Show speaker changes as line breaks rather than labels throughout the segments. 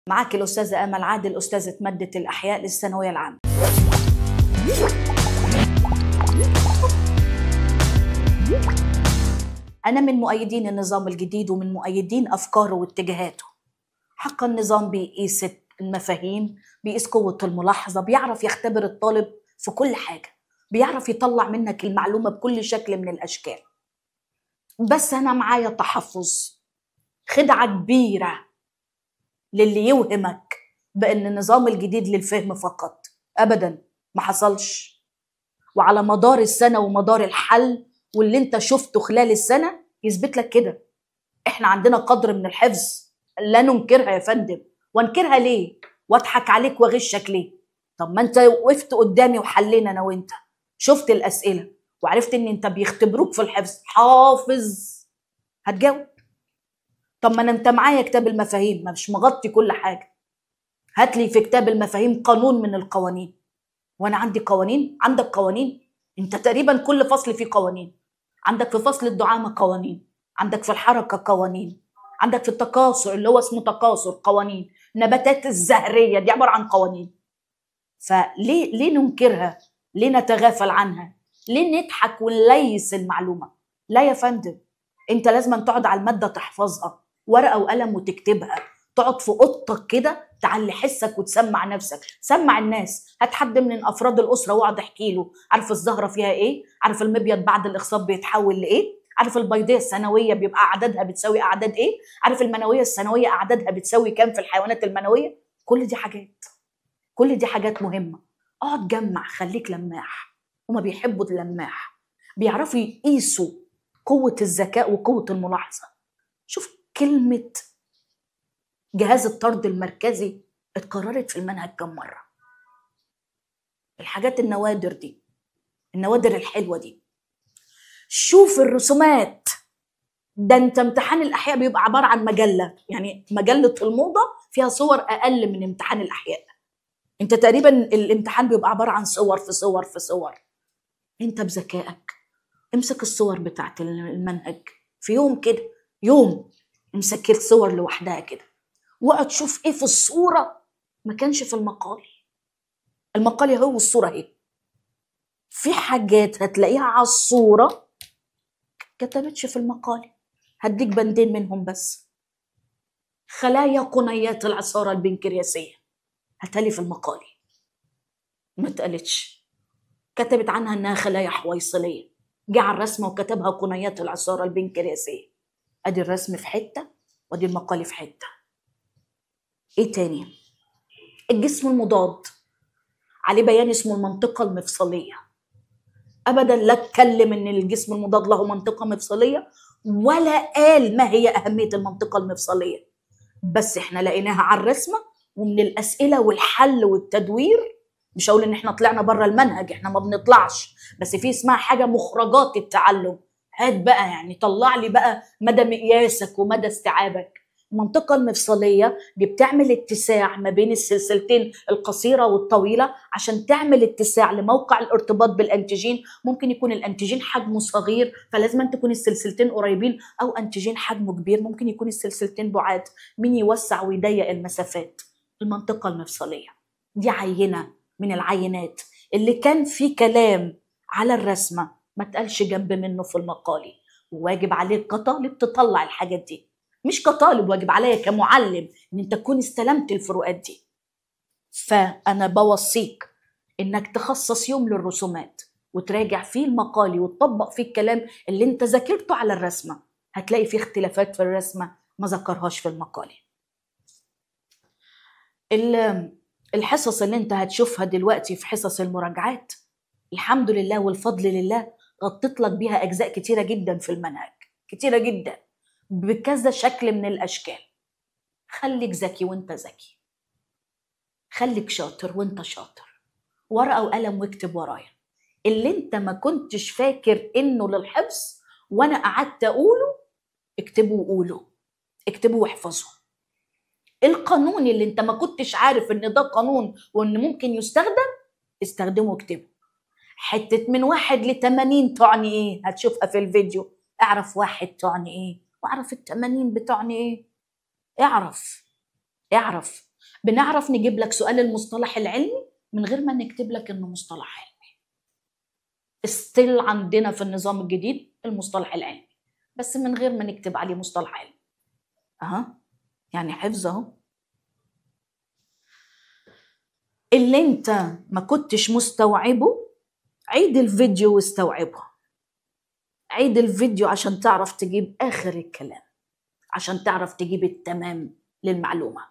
معاك الأستاذة أمل عادل أستاذة مادة الأحياء للثانوية العامة أنا من مؤيدين النظام الجديد ومن مؤيدين أفكاره واتجاهاته حقا النظام بيقيس المفاهيم بيقيس قوة الملاحظة بيعرف يختبر الطالب في كل حاجة بيعرف يطلع منك المعلومة بكل شكل من الأشكال بس أنا معايا تحفظ خدعة كبيرة للي يوهمك بأن النظام الجديد للفهم فقط أبدا ما حصلش وعلى مدار السنة ومدار الحل واللي انت شفته خلال السنة يثبت لك كده احنا عندنا قدر من الحفظ لا ننكرها يا فندم وانكرها ليه واضحك عليك واغشك ليه طب ما انت وقفت قدامي وحلينا انا وانت شفت الاسئله وعرفت ان انت بيختبروك في الحفظ حافظ هتجاوب طب ما انا انت معايا كتاب المفاهيم ما مش مغطي كل حاجه هات لي في كتاب المفاهيم قانون من القوانين وانا عندي قوانين عندك قوانين انت تقريبا كل فصل فيه قوانين عندك في فصل الدعامه قوانين عندك في الحركه قوانين عندك في التكاثر اللي هو اسمه تكاثر قوانين نباتات الزهريه دي عباره عن قوانين فليه ليه ننكرها ليه نتغافل عنها ليه نضحك ونليس المعلومه لا يا فندم انت لازم تقعد على الماده تحفظها ورقه وقلم وتكتبها تقعد في اوضتك كده تعلي حسك وتسمع نفسك سمع الناس هات حد من افراد الاسره واقعد احكي له عارف الزهره فيها ايه عارف المبيض بعد الاخصاب بيتحول لايه عارف البيضيه السنويه بيبقى اعدادها بتساوي اعداد ايه عارف المنويه السنويه اعدادها بتساوي كام في الحيوانات المنويه كل دي حاجات كل دي حاجات مهمه اقعد جمع خليك لماح هما بيحبوا اللماح بيعرفوا يقيسوا قوه الذكاء وقوه الملاحظه شوف كلمه جهاز الطرد المركزي اتكررت في المنهج كم مره الحاجات النوادر دي النوادر الحلوه دي شوف الرسومات ده انت امتحان الاحياء بيبقى عباره عن مجله يعني مجله الموضه فيها صور اقل من امتحان الاحياء انت تقريبا الامتحان بيبقى عباره عن صور في صور في صور انت بذكائك امسك الصور بتاعت المنهج في يوم كده يوم امسك الصور لوحدها كده واقعد شوف ايه في الصوره ما كانش في المقال المقال هو الصوره اهي في حاجات هتلاقيها على الصوره كتبتش في المقال هديك بندين منهم بس خلايا قنيات العصارة البنكرياسية هتالي في المقال ما اتقالتش كتبت عنها انها خلايا حويصلية جه على الرسمة وكتبها قنيات العصارة البنكرياسية ادي الرسم في حتة وادي المقال في حتة ايه تاني الجسم المضاد عليه بيان اسمه المنطقة المفصلية ابدا لا اتكلم ان الجسم المضاد له منطقه مفصليه ولا قال ما هي اهميه المنطقه المفصليه بس احنا لقيناها على الرسمه ومن الاسئله والحل والتدوير مش هقول ان احنا طلعنا بره المنهج احنا ما بنطلعش بس في اسمها حاجه مخرجات التعلم هات بقى يعني طلع لي بقى مدى مقياسك ومدى استيعابك المنطقة المفصلية دي بتعمل اتساع ما بين السلسلتين القصيرة والطويلة عشان تعمل اتساع لموقع الارتباط بالانتيجين ممكن يكون الانتيجين حجمه صغير فلازم أن تكون السلسلتين قريبين أو انتيجين حجمه كبير ممكن يكون السلسلتين بعاد مين يوسع ويضيق المسافات المنطقة المفصلية دي عينة من العينات اللي كان في كلام على الرسمة ما تقالش جنب منه في المقالي وواجب عليك كطالب تطلع الحاجات دي مش كطالب واجب عليا كمعلم ان انت تكون استلمت الفروقات دي فانا بوصيك انك تخصص يوم للرسومات وتراجع فيه المقالي وتطبق فيه الكلام اللي انت ذاكرته على الرسمه هتلاقي فيه اختلافات في الرسمه ما ذكرهاش في المقالي الحصص اللي انت هتشوفها دلوقتي في حصص المراجعات الحمد لله والفضل لله غطيت لك بيها اجزاء كتيره جدا في المنهج كتيره جدا بكذا شكل من الاشكال خليك ذكي وانت ذكي خليك شاطر وانت شاطر ورقه وقلم واكتب ورايا اللي انت ما كنتش فاكر انه للحفظ وانا قعدت اقوله اكتبه وقوله اكتبه واحفظه القانون اللي انت ما كنتش عارف ان ده قانون وان ممكن يستخدم استخدمه واكتبه حتة من واحد لتمانين تعني ايه هتشوفها في الفيديو اعرف واحد تعني ايه واعرف التمانين بتعني ايه اعرف اعرف بنعرف نجيب لك سؤال المصطلح العلمي من غير ما نكتب لك انه مصطلح علمي استيل عندنا في النظام الجديد المصطلح العلمي بس من غير ما نكتب عليه مصطلح علمي اها يعني حفظ اهو اللي انت ما كنتش مستوعبه عيد الفيديو واستوعبه عيد الفيديو عشان تعرف تجيب اخر الكلام عشان تعرف تجيب التمام للمعلومه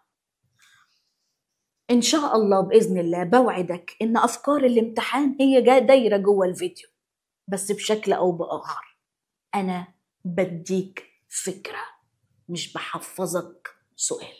ان شاء الله باذن الله بوعدك ان افكار الامتحان هي جا دايره جوه الفيديو بس بشكل او باخر انا بديك فكره مش بحفظك سؤال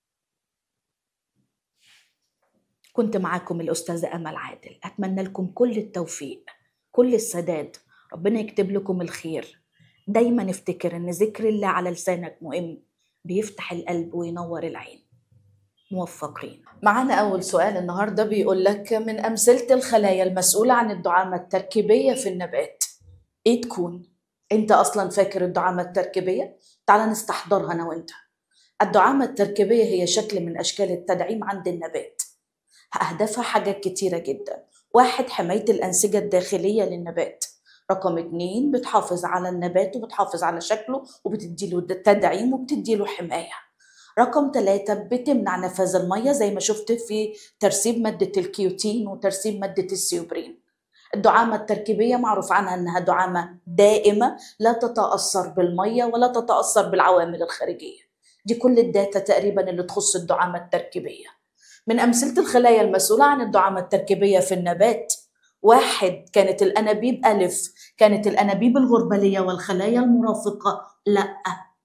كنت معاكم الأستاذة أمل عادل أتمنى لكم كل التوفيق كل السداد ربنا يكتب لكم الخير دايما افتكر ان ذكر الله على لسانك مهم بيفتح القلب وينور العين موفقين معانا أول سؤال النهاردة بيقول لك من أمثلة الخلايا المسؤولة عن الدعامة التركيبية في النبات إيه تكون؟ أنت أصلا فاكر الدعامة التركيبية؟ تعال نستحضرها أنا وأنت الدعامة التركيبية هي شكل من أشكال التدعيم عند النبات أهدافها حاجات كتيرة جدا واحد حماية الأنسجة الداخلية للنبات رقم اتنين بتحافظ على النبات وبتحافظ على شكله وبتديله تدعيم وبتديله حماية رقم ثلاثة بتمنع نفاذ المية زي ما شفت في ترسيب مادة الكيوتين وترسيب مادة السيوبرين الدعامة التركيبية معروف عنها أنها دعامة دائمة لا تتأثر بالمية ولا تتأثر بالعوامل الخارجية دي كل الداتا تقريبا اللي تخص الدعامة التركيبية من أمثلة الخلايا المسؤولة عن الدعامة التركيبية في النبات واحد كانت الأنابيب ألف كانت الأنابيب الغربلية والخلايا المرافقة لأ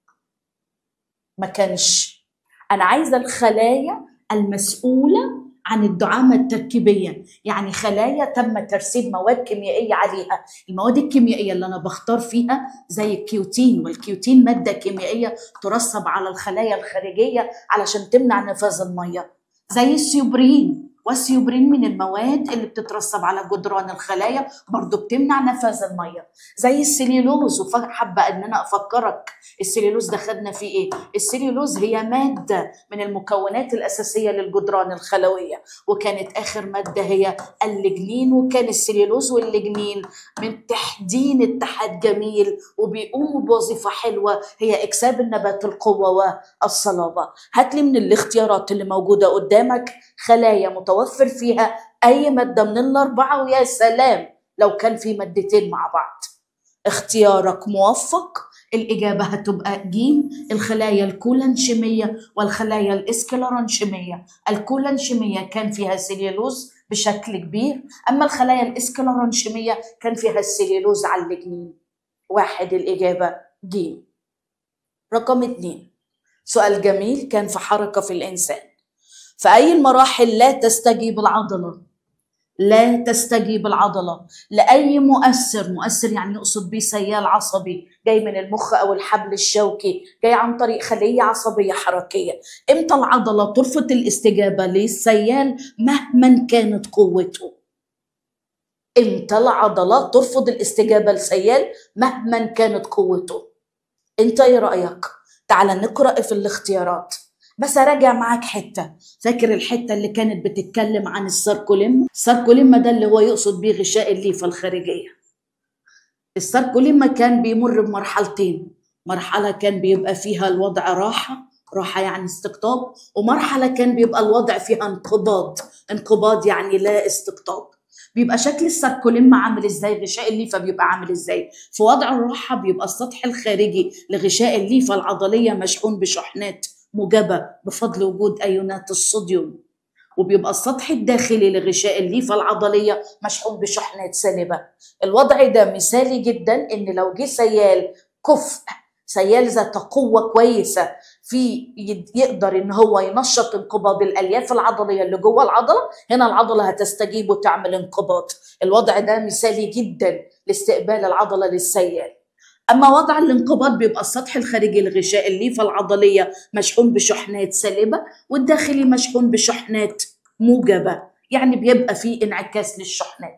ما كانش أنا عايزة الخلايا المسؤولة عن الدعامة التركيبية يعني خلايا تم ترسيب مواد كيميائية عليها المواد الكيميائية اللي أنا بختار فيها زي الكيوتين والكيوتين مادة كيميائية ترسب على الخلايا الخارجية علشان تمنع نفاذ المية زي السيوبرين والسيوبرين من المواد اللي بتترسب على جدران الخلايا برضو بتمنع نفاذ الميه زي السليلوز وحابه ان انا افكرك السليلوز ده خدنا فيه ايه السليلوز هي ماده من المكونات الاساسيه للجدران الخلويه وكانت اخر ماده هي اللجنين وكان السليلوز واللجنين من تحدين اتحاد جميل وبيقوموا بوظيفه حلوه هي اكساب النبات القوه والصلابه هات لي من الاختيارات اللي موجوده قدامك خلايا متوفر فيها اي ماده من الاربعه ويا سلام لو كان في مادتين مع بعض اختيارك موفق الإجابة هتبقى جيم الخلايا الكولانشيمية والخلايا الإسكلرانشيمية الكولانشيمية كان فيها سيليلوز بشكل كبير أما الخلايا الإسكلرانشيمية كان فيها السيليلوز على الجنين واحد الإجابة جيم رقم اتنين سؤال جميل كان في حركة في الإنسان في أي المراحل لا تستجيب العضلة لا تستجيب العضلة لأي مؤثر مؤثر يعني يقصد بيه سيال عصبي جاي من المخ أو الحبل الشوكي جاي عن طريق خلية عصبية حركية إمتى العضلة ترفض الاستجابة للسيال مهما كانت قوته إمتى العضلة ترفض الاستجابة للسيال مهما كانت قوته انت ايه رأيك تعال نقرأ في الاختيارات بس اراجع معاك حته فاكر الحته اللي كانت بتتكلم عن الساركوليما الساركوليما ده اللي هو يقصد بيه غشاء الليفه الخارجيه الساركوليما كان بيمر بمرحلتين مرحله كان بيبقى فيها الوضع راحه راحه يعني استقطاب ومرحله كان بيبقى الوضع فيها انقباض انقباض يعني لا استقطاب بيبقى شكل الساركوليما عامل ازاي غشاء الليفه بيبقى عامل ازاي في وضع الراحه بيبقى السطح الخارجي لغشاء الليفه العضليه مشحون بشحنات موجبة بفضل وجود أيونات الصوديوم وبيبقى السطح الداخلي لغشاء الليفة العضلية مشحون بشحنات سالبة الوضع ده مثالي جدا إن لو جه سيال كفء سيال ذات قوة كويسة في يقدر ان هو ينشط انقباض الالياف العضليه اللي جوه العضله هنا العضله هتستجيب وتعمل انقباض الوضع ده مثالي جدا لاستقبال العضله للسيال اما وضع الانقباض بيبقى السطح الخارجي لغشاء الليفه العضليه مشحون بشحنات سالبه والداخلي مشحون بشحنات موجبه يعني بيبقى فيه انعكاس للشحنات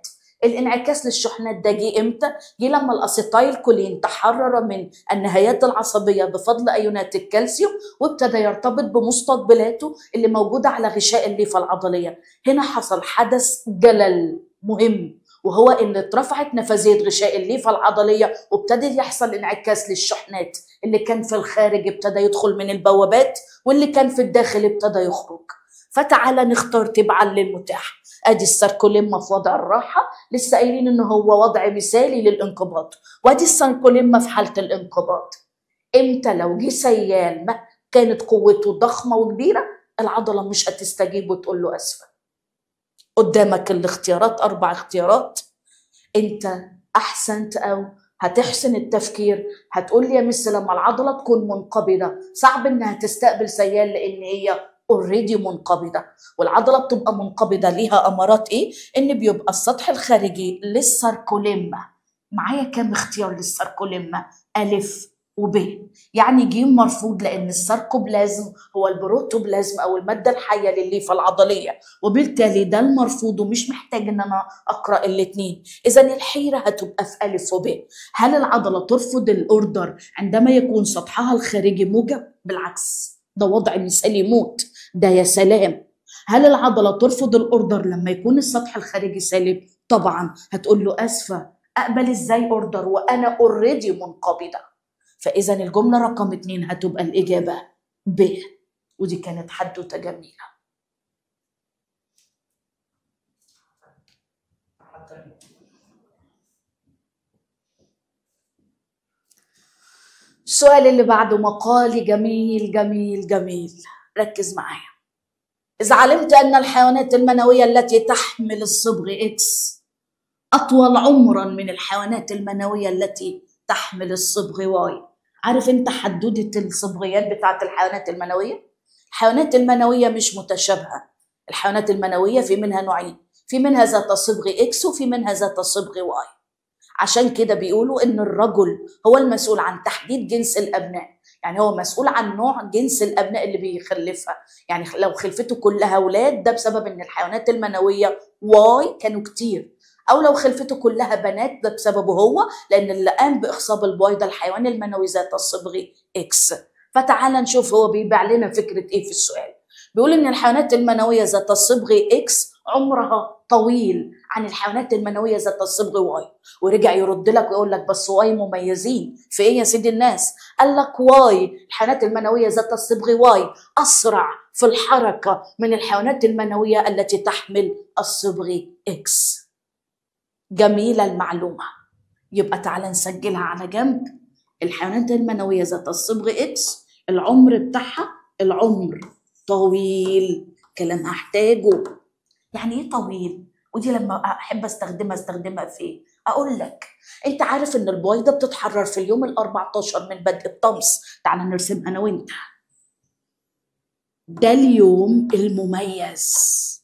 الانعكاس للشحنات ده جه امتى؟ جه لما الاسيتايل كولين تحرر من النهايات العصبيه بفضل ايونات الكالسيوم وابتدى يرتبط بمستقبلاته اللي موجوده على غشاء الليفه العضليه. هنا حصل حدث جلل مهم وهو ان اترفعت نفاذيه غشاء الليفه العضليه وابتدى يحصل انعكاس للشحنات اللي كان في الخارج ابتدى يدخل من البوابات واللي كان في الداخل ابتدى يخرج. فتعالى نختار تبعا للمتاح ادي الساركوليما في وضع الراحه لسه قايلين ان هو وضع مثالي للانقباض وادي الساركوليما في حاله الانقباض امتى لو جه سيال ما كانت قوته ضخمه وكبيره العضله مش هتستجيب وتقول له اسفه قدامك الاختيارات اربع اختيارات انت احسنت او هتحسن التفكير هتقول لي يا مس لما العضله تكون منقبضه صعب انها تستقبل سيال لان هي اوريدي منقبضه والعضله بتبقى منقبضه ليها امارات ايه ان بيبقى السطح الخارجي للساركوليما معايا كام اختيار للساركوليما الف وب يعني ج مرفوض لان الساركوبلازم هو البروتوبلازم او الماده الحيه للليفه العضليه وبالتالي ده المرفوض ومش محتاج ان انا اقرا الاثنين اذا الحيره هتبقى في الف وب هل العضله ترفض الاوردر عندما يكون سطحها الخارجي موجب بالعكس ده وضع مثالي موت ده يا سلام هل العضلة ترفض الأوردر لما يكون السطح الخارجي سالب؟ طبعا هتقول له أسفة أقبل إزاي أوردر وأنا أوريدي منقبضة فإذا الجملة رقم اتنين هتبقى الإجابة ب ودي كانت حدوتة جميلة السؤال اللي بعده مقالي جميل جميل جميل ركز معايا إذا علمت أن الحيوانات المنوية التي تحمل الصبغ إكس أطول عمرا من الحيوانات المنوية التي تحمل الصبغ واي عارف أنت حدودة الصبغيات بتاعت الحيوانات المنوية؟ الحيوانات المنوية مش متشابهة الحيوانات المنوية في منها نوعين في منها ذات صبغ إكس وفي منها ذات صبغ واي عشان كده بيقولوا ان الرجل هو المسؤول عن تحديد جنس الابناء يعني هو مسؤول عن نوع جنس الابناء اللي بيخلفها يعني لو خلفته كلها اولاد ده بسبب ان الحيوانات المنويه واي كانوا كتير او لو خلفته كلها بنات ده بسببه هو لان اللي قام باخصاب البويضه الحيوان المنوي ذات الصبغ اكس فتعال نشوف هو بيبيع لنا فكره ايه في السؤال بيقول ان الحيوانات المنويه ذات الصبغ اكس عمرها طويل عن الحيوانات المنويه ذات الصبغ واي ورجع يرد لك ويقول لك بس واي مميزين في ايه يا سيدي الناس قال لك واي الحيوانات المنويه ذات الصبغ واي اسرع في الحركه من الحيوانات المنويه التي تحمل الصبغ اكس جميله المعلومه يبقى تعالى نسجلها على جنب الحيوانات المنويه ذات الصبغ اكس العمر بتاعها العمر طويل كلام هحتاجه يعني ايه طويل ودي لما احب استخدمها استخدمها في ايه اقول لك انت عارف ان البويضه بتتحرر في اليوم ال14 من بدء الطمس تعال نرسم انا وانت ده اليوم المميز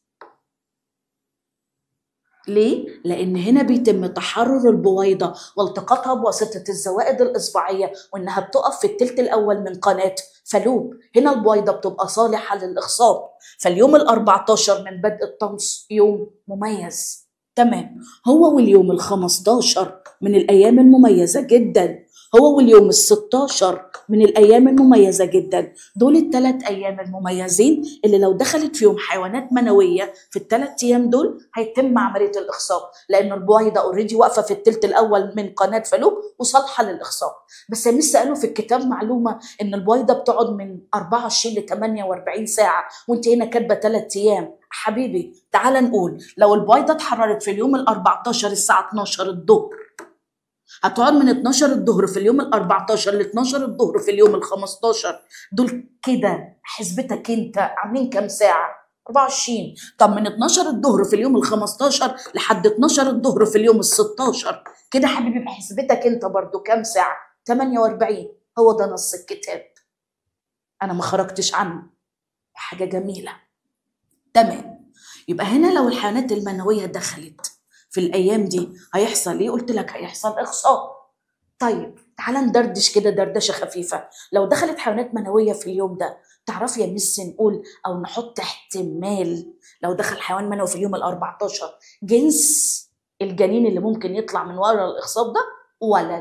ليه؟ لأن هنا بيتم تحرر البويضة والتقاطها بواسطة الزوائد الإصبعية وإنها بتقف في التلت الأول من قناة فلوب هنا البويضة بتبقى صالحة للإخصاب فاليوم ال14 من بدء الطمس يوم مميز تمام هو واليوم ال15 من الأيام المميزة جدا هو واليوم ال16 من الأيام المميزة جدا دول الثلاث أيام المميزين اللي لو دخلت فيهم حيوانات منوية في الثلاث أيام دول هيتم عملية الإخصاب لأن البويضة أوريدي واقفة في الثلث الأول من قناة فلوب وصالحة للإخصاب بس يا مس قالوا في الكتاب معلومة إن البويضة بتقعد من 24 ل 48 ساعة وأنت هنا كاتبة ثلاث أيام حبيبي تعال نقول لو البويضة اتحررت في اليوم ال 14 الساعة 12 الظهر هتقعد من 12 الظهر في اليوم ال 14 ل 12 الظهر في اليوم ال 15 دول كده حسبتك انت عاملين كام ساعه 24 طب من 12 الظهر في اليوم ال 15 لحد 12 الظهر في اليوم ال 16 كده حبيبي بحسبتك انت برضو كام ساعه 48 هو ده نص الكتاب انا ما خرجتش عنه حاجه جميله تمام يبقى هنا لو الحيوانات المنويه دخلت في الايام دي هيحصل ايه قلت لك هيحصل اخصاب طيب تعالى ندردش كده دردشه خفيفه لو دخلت حيوانات منويه في اليوم ده تعرفي يا مس نقول او نحط احتمال لو دخل حيوان منوي في اليوم ال 14 جنس الجنين اللي ممكن يطلع من ورا الاخصاب ده ولد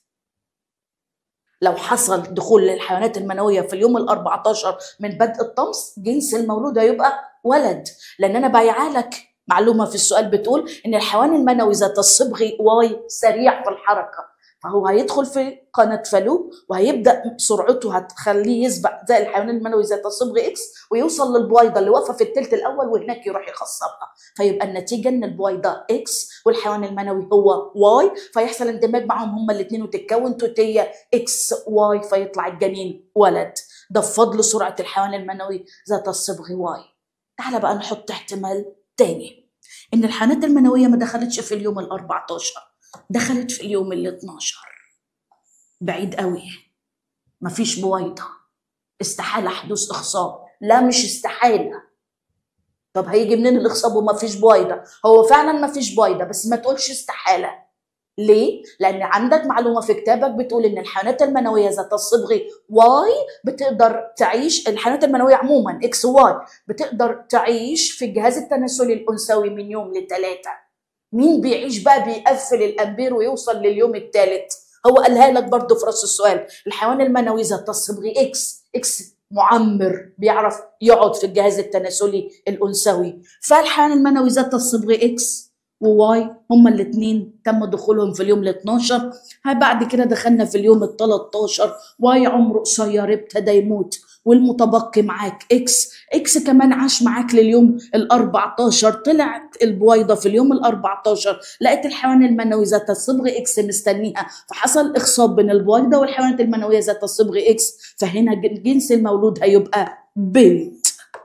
لو حصل دخول للحيوانات المنويه في اليوم ال 14 من بدء الطمس جنس المولود هيبقى ولد لان انا بايعه لك معلومه في السؤال بتقول ان الحيوان المنوي ذات الصبغ واي سريع في الحركه فهو هيدخل في قناة فالوب وهيبدا سرعته هتخليه يسبق زي الحيوان المنوي ذات الصبغ اكس ويوصل للبويضه اللي واقفه في الثلث الاول وهناك يروح يخصبها فيبقى النتيجه ان البويضه اكس والحيوان المنوي هو واي فيحصل اندماج معهم هما الاثنين وتتكون توتيه اكس واي فيطلع الجنين ولد ده بفضل سرعه الحيوان المنوي ذات الصبغ واي تعالى بقى نحط احتمال تاني ان الحيوانات المنويه ما دخلتش في اليوم ال 14 دخلت في اليوم ال 12 بعيد قوي مفيش بويضه استحاله حدوث اخصاب لا مش استحاله طب هيجي منين الاخصاب ومفيش بويضه هو فعلا مفيش بويضه بس ما تقولش استحاله ليه؟ لأن عندك معلومة في كتابك بتقول إن الحيوانات المنوية ذات الصبغ واي بتقدر تعيش الحيوانات المنوية عموما اكس واي بتقدر تعيش في الجهاز التناسلي الأنثوي من يوم لثلاثة. مين بيعيش بقى بيقفل الأمبير ويوصل لليوم الثالث؟ هو قالها لك برضه في راس السؤال الحيوان المنوي ذات الصبغ اكس اكس معمر بيعرف يقعد في الجهاز التناسلي الأنثوي فالحيوان المنوي ذات الصبغ اكس وواي هما الاثنين تم دخولهم في اليوم ال 12 بعد كده دخلنا في اليوم ال 13 واي عمره قصير ابتدى يموت والمتبقي معاك اكس اكس كمان عاش معاك لليوم ال 14 طلعت البويضه في اليوم ال 14 لقيت الحيوان المنوي ذات الصبغ اكس مستنيها فحصل اخصاب بين البويضه والحيوانات المنويه ذات الصبغ اكس فهنا جنس المولود هيبقى بنت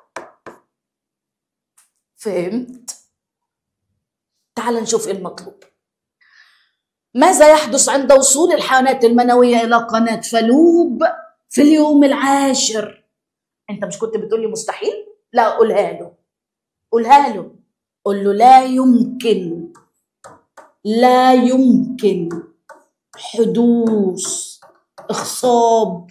فهمت؟ تعال نشوف ايه المطلوب ماذا يحدث عند وصول الحيوانات المنوية إلى قناة فلوب في اليوم العاشر أنت مش كنت بتقول لي مستحيل؟ لا قولها له قولها له قول له لا يمكن لا يمكن حدوث إخصاب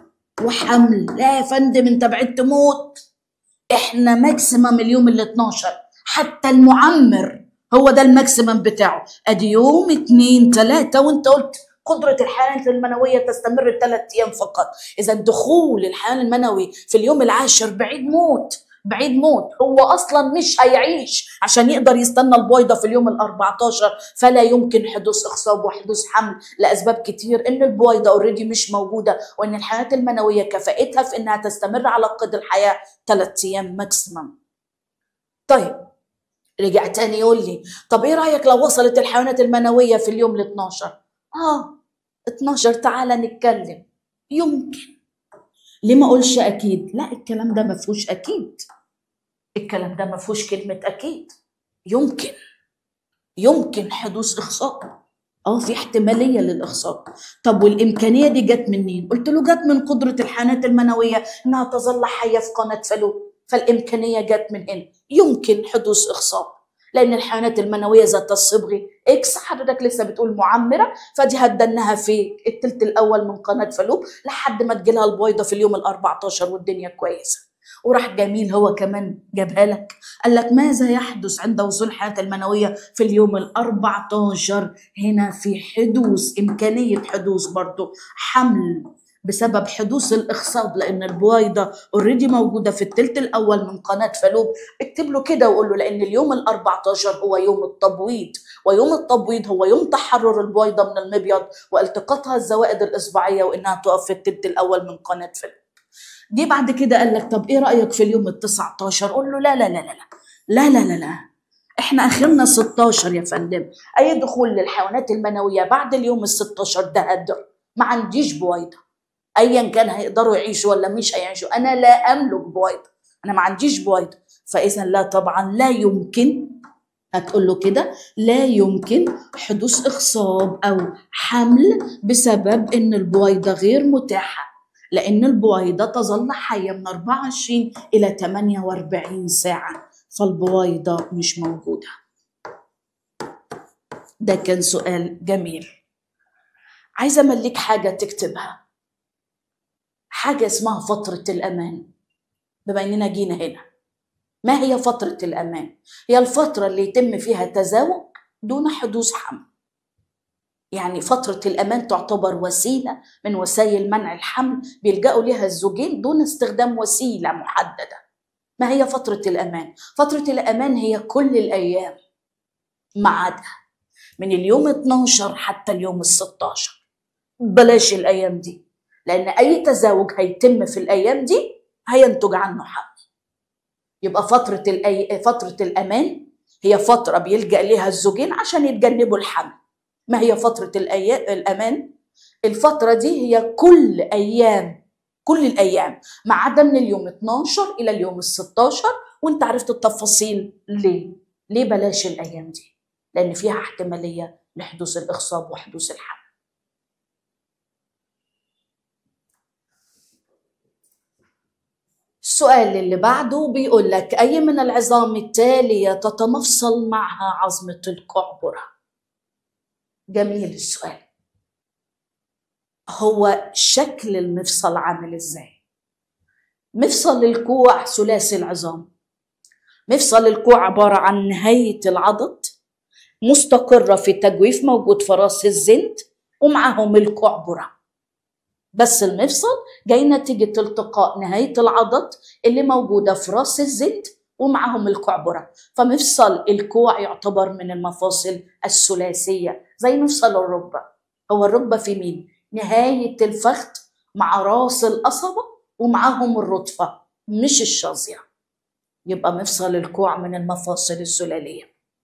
وحمل لا يا فندم أنت بعد تموت إحنا ماكسيمم اليوم ال 12 حتى المعمر هو ده الماكسيمم بتاعه ادي يوم اتنين تلاتة وانت قلت قدرة الحيوانات المنوية تستمر ثلاث أيام فقط إذا دخول الحيوان المنوي في اليوم العاشر بعيد موت بعيد موت هو أصلا مش هيعيش عشان يقدر يستنى البويضة في اليوم ال 14 فلا يمكن حدوث إخصاب وحدوث حمل لأسباب كتير إن البويضة أوريدي مش موجودة وإن الحيوانات المنوية كفاءتها في إنها تستمر على قيد الحياة ثلاث أيام ماكسيمم طيب رجع تاني يقول لي طب ايه رايك لو وصلت الحيوانات المنويه في اليوم ال 12 اه 12 تعالى نتكلم يمكن ليه ما اقولش اكيد لا الكلام ده ما فيهوش اكيد الكلام ده ما فيهوش كلمه اكيد يمكن يمكن حدوث اخصاب اه في احتماليه للاخصاب طب والامكانيه دي جت منين قلت له جت من قدره الحيوانات المنويه انها تظل حيه في قناه فلو فالامكانيه جت من هنا يمكن حدوث اخصاب لان الحيوانات المنويه ذات الصبغ اكس حضرتك لسه بتقول معمره فدي هتدنها في التلت الاول من قناه فلوب لحد ما تجيلها البويضه في اليوم ال 14 والدنيا كويسه وراح جميل هو كمان جابها لك قال لك ماذا يحدث عند وصول الحياة المنوية في اليوم ال 14 هنا في حدوث إمكانية حدوث برضو حمل بسبب حدوث الاخصاب لان البويضه اوريدي موجوده في الثلث الاول من قناه فالوب اكتب له كده وقول له لان اليوم ال 14 هو يوم التبويض ويوم التبويض هو يوم تحرر البويضه من المبيض والتقاطها الزوائد الاصبعيه وانها تقف في الثلث الاول من قناه فالوب جه بعد كده قال لك طب ايه رايك في اليوم ال 19 قول له لا لا لا لا لا لا لا لا, لا. احنا اخرنا 16 يا فندم اي دخول للحيوانات المنويه بعد اليوم ال 16 ده هدر ما عنديش بويضه ايا كان هيقدروا يعيشوا ولا مش هيعيشوا انا لا املك بويضه انا ما عنديش بويضه فاذا لا طبعا لا يمكن هتقول له كده لا يمكن حدوث اخصاب او حمل بسبب ان البويضه غير متاحه لان البويضه تظل حيه من 24 الى 48 ساعه فالبويضه مش موجوده ده كان سؤال جميل عايزه املك حاجه تكتبها حاجة اسمها فترة الأمان بما إننا جينا هنا ما هي فترة الأمان؟ هي الفترة اللي يتم فيها تزاوج دون حدوث حمل يعني فترة الأمان تعتبر وسيلة من وسائل منع الحمل بيلجأوا لها الزوجين دون استخدام وسيلة محددة ما هي فترة الأمان؟ فترة الأمان هي كل الأيام ما عدا من اليوم 12 حتى اليوم ال 16 بلاش الأيام دي لأن أي تزاوج هيتم في الأيام دي هينتج عنه حمل يبقى فترة الأي... فترة الأمان هي فترة بيلجأ لها الزوجين عشان يتجنبوا الحمل ما هي فترة الأي... الأمان؟ الفترة دي هي كل أيام كل الأيام ما عدا من اليوم 12 إلى اليوم ال 16 وأنت عرفت التفاصيل ليه؟ ليه بلاش الأيام دي؟ لأن فيها احتمالية لحدوث الإخصاب وحدوث الحمل السؤال اللي بعده بيقول لك أي من العظام التالية تتمفصل معها عظمة القعبرة جميل السؤال هو شكل المفصل عامل ازاي مفصل الكوع ثلاثي العظام مفصل الكوع عبارة عن نهاية العضد مستقرة في تجويف موجود في راس الزند ومعاهم الكعبرة بس المفصل جاي نتيجة التقاء نهاية العضد اللي موجودة في راس الزند ومعهم الكعبرة فمفصل الكوع يعتبر من المفاصل الثلاثية زي مفصل الركبة هو الركبة في مين؟ نهاية الفخذ مع راس القصبة ومعاهم الرطفة مش الشظية يبقى مفصل الكوع من المفاصل السلالية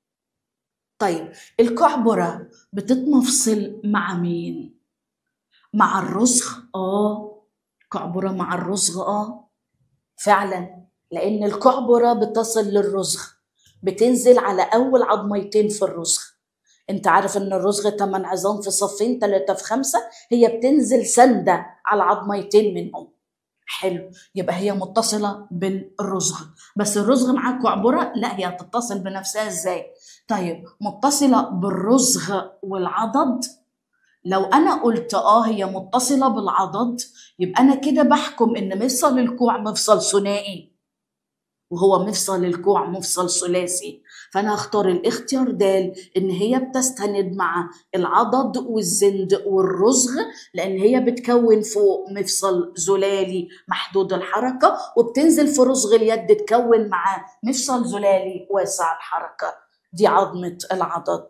طيب الكعبرة بتتمفصل مع مين؟ مع الرسغ اه كعبرة مع الرسغ اه فعلا لأن الكعبرة بتصل للرسغ بتنزل على أول عظميتين في الرسغ انت عارف ان الرسغ 8 عظام في صفين 3 في 5 هي بتنزل سندة على عظميتين منهم حلو يبقى هي متصلة بالرسغ بس الرسغ معاه كعبرة لا هي هتتصل بنفسها ازاي طيب متصلة بالرسغ والعضد لو انا قلت اه هي متصلة بالعضد يبقى انا كده بحكم ان مفصل الكوع مفصل ثنائي وهو مفصل الكوع مفصل ثلاثي فانا هختار الاختيار د ان هي بتستند مع العضد والزند والرسغ لان هي بتكون فوق مفصل زلالي محدود الحركه وبتنزل في رسغ اليد تكون معاه مفصل زلالي واسع الحركه دي عظمه العضد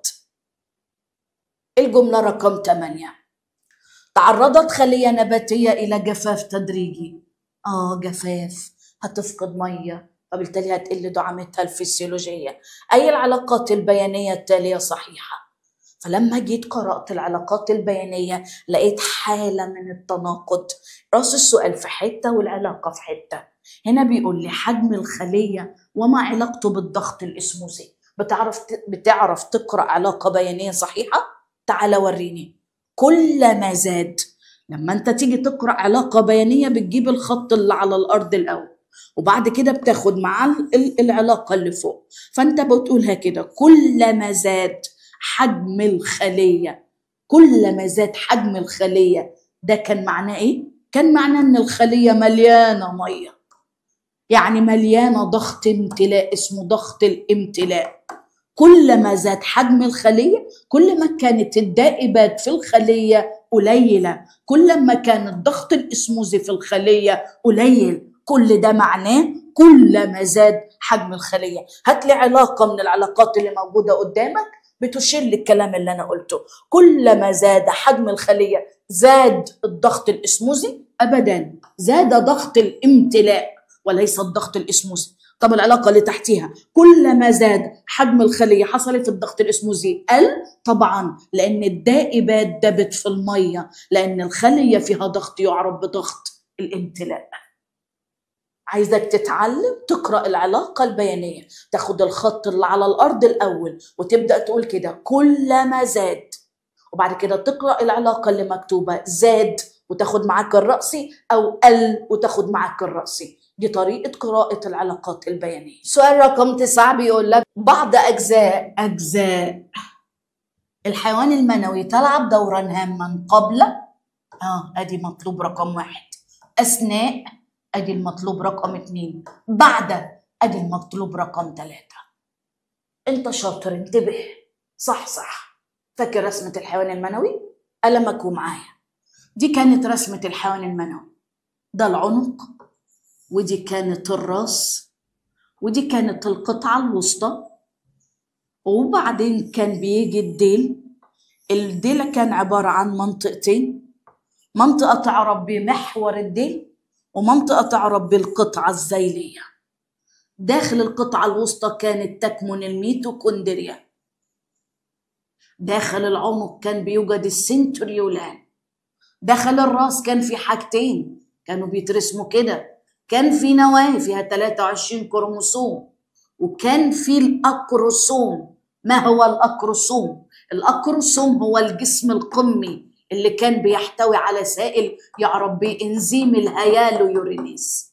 الجمله رقم 8 تعرضت خليه نباتيه الى جفاف تدريجي اه جفاف هتفقد ميه وبالتالي هتقل دعامتها الفسيولوجية أي العلاقات البيانية التالية صحيحة فلما جيت قرأت العلاقات البيانية لقيت حالة من التناقض رأس السؤال في حتة والعلاقة في حتة هنا بيقول لي حجم الخلية وما علاقته بالضغط الإسموزي بتعرف بتعرف تقرأ علاقة بيانية صحيحة؟ تعال وريني كلما زاد لما انت تيجي تقرأ علاقة بيانية بتجيب الخط اللي على الأرض الأول وبعد كده بتاخد معاه العلاقه اللي فوق فانت بتقولها كده كلما زاد حجم الخليه كلما زاد حجم الخليه ده كان معناه ايه كان معناه ان الخليه مليانه ميه يعني مليانه ضغط امتلاء اسمه ضغط الامتلاء كلما زاد حجم الخليه كل ما كانت الدائبات في الخليه قليله كل ما كان الضغط الاسموزي في الخليه قليل كل ده معناه كلما زاد حجم الخليه هات لي علاقه من العلاقات اللي موجوده قدامك بتشير للكلام اللي انا قلته كلما زاد حجم الخليه زاد الضغط الاسموزي ابدا زاد ضغط الامتلاء وليس الضغط الاسموزي طب العلاقه اللي تحتيها كلما زاد حجم الخليه حصلت الضغط الاسموزي قل طبعا لان الدائبات دبت في الميه لان الخليه فيها ضغط يعرف بضغط الامتلاء عايزك تتعلم تقرا العلاقه البيانيه تاخد الخط اللي على الارض الاول وتبدا تقول كده كلما زاد وبعد كده تقرا العلاقه اللي مكتوبه زاد وتاخد معاك الرأسي أو قل وتاخد معاك الرأسي دي طريقة قراءة العلاقات البيانية سؤال رقم تسعة بيقول لك بعض أجزاء أجزاء الحيوان المنوي تلعب دورا هاما قبل اه ادي مطلوب رقم واحد اثناء ادي المطلوب رقم اتنين بعد ادي المطلوب رقم ثلاثة انت شاطر انتبه صح صح فاكر رسمة الحيوان المنوي؟ ألمكوا معايا دي كانت رسمة الحيوان المنوي ده العنق ودي كانت الراس ودي كانت القطعة الوسطى وبعدين كان بيجي الديل الديل كان عبارة عن منطقتين منطقة تعرف بمحور الديل ومنطقة تعرف بالقطعة الزيلية داخل القطعة الوسطى كانت تكمن الميتوكوندريا داخل العنق كان بيوجد السنتريولان داخل الراس كان في حاجتين كانوا بيترسموا كده كان في نواة فيها 23 كروموسوم وكان في الأكروسوم ما هو الأكروسوم؟ الأكروسوم هو الجسم القمي اللي كان بيحتوي على سائل يعرف بإنزيم الهيالويورينيز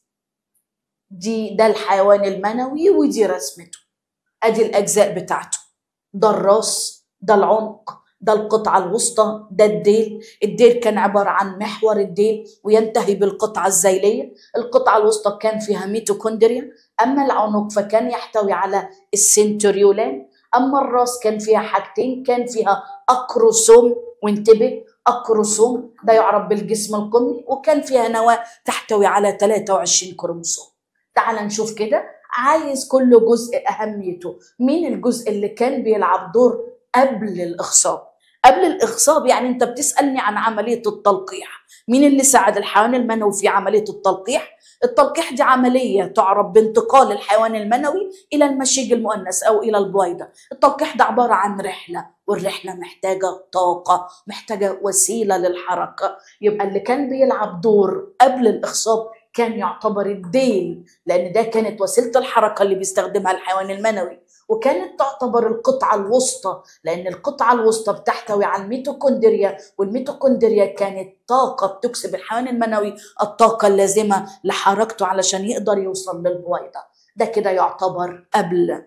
دي ده الحيوان المنوي ودي رسمته ادي الاجزاء بتاعته ده الراس ده العنق ده القطعة الوسطى ده الديل الديل كان عبارة عن محور الديل وينتهي بالقطعة الزيلية القطعة الوسطى كان فيها ميتوكوندريا أما العنق فكان يحتوي على السنتريولان أما الراس كان فيها حاجتين كان فيها أكروسوم وانتبه أكروسوم ده يعرف بالجسم القمي وكان فيها نواة تحتوي على 23 كروموسوم تعال نشوف كده عايز كل جزء أهميته مين الجزء اللي كان بيلعب دور قبل الإخصاب قبل الإخصاب يعني أنت بتسألني عن عملية التلقيح مين اللي ساعد الحيوان المنوي في عملية التلقيح التلقيح دي عملية تعرف بانتقال الحيوان المنوي إلى المشيج المؤنث أو إلى البويضة التلقيح ده عبارة عن رحلة والرحلة محتاجة طاقة محتاجة وسيلة للحركة يبقى اللي كان بيلعب دور قبل الإخصاب كان يعتبر الديل لأن ده كانت وسيلة الحركة اللي بيستخدمها الحيوان المنوي وكانت تعتبر القطعة الوسطى لأن القطعة الوسطى بتحتوي على الميتوكوندريا والميتوكوندريا كانت طاقة بتكسب الحيوان المنوي الطاقة اللازمة لحركته علشان يقدر يوصل للبويضة ده كده يعتبر قبل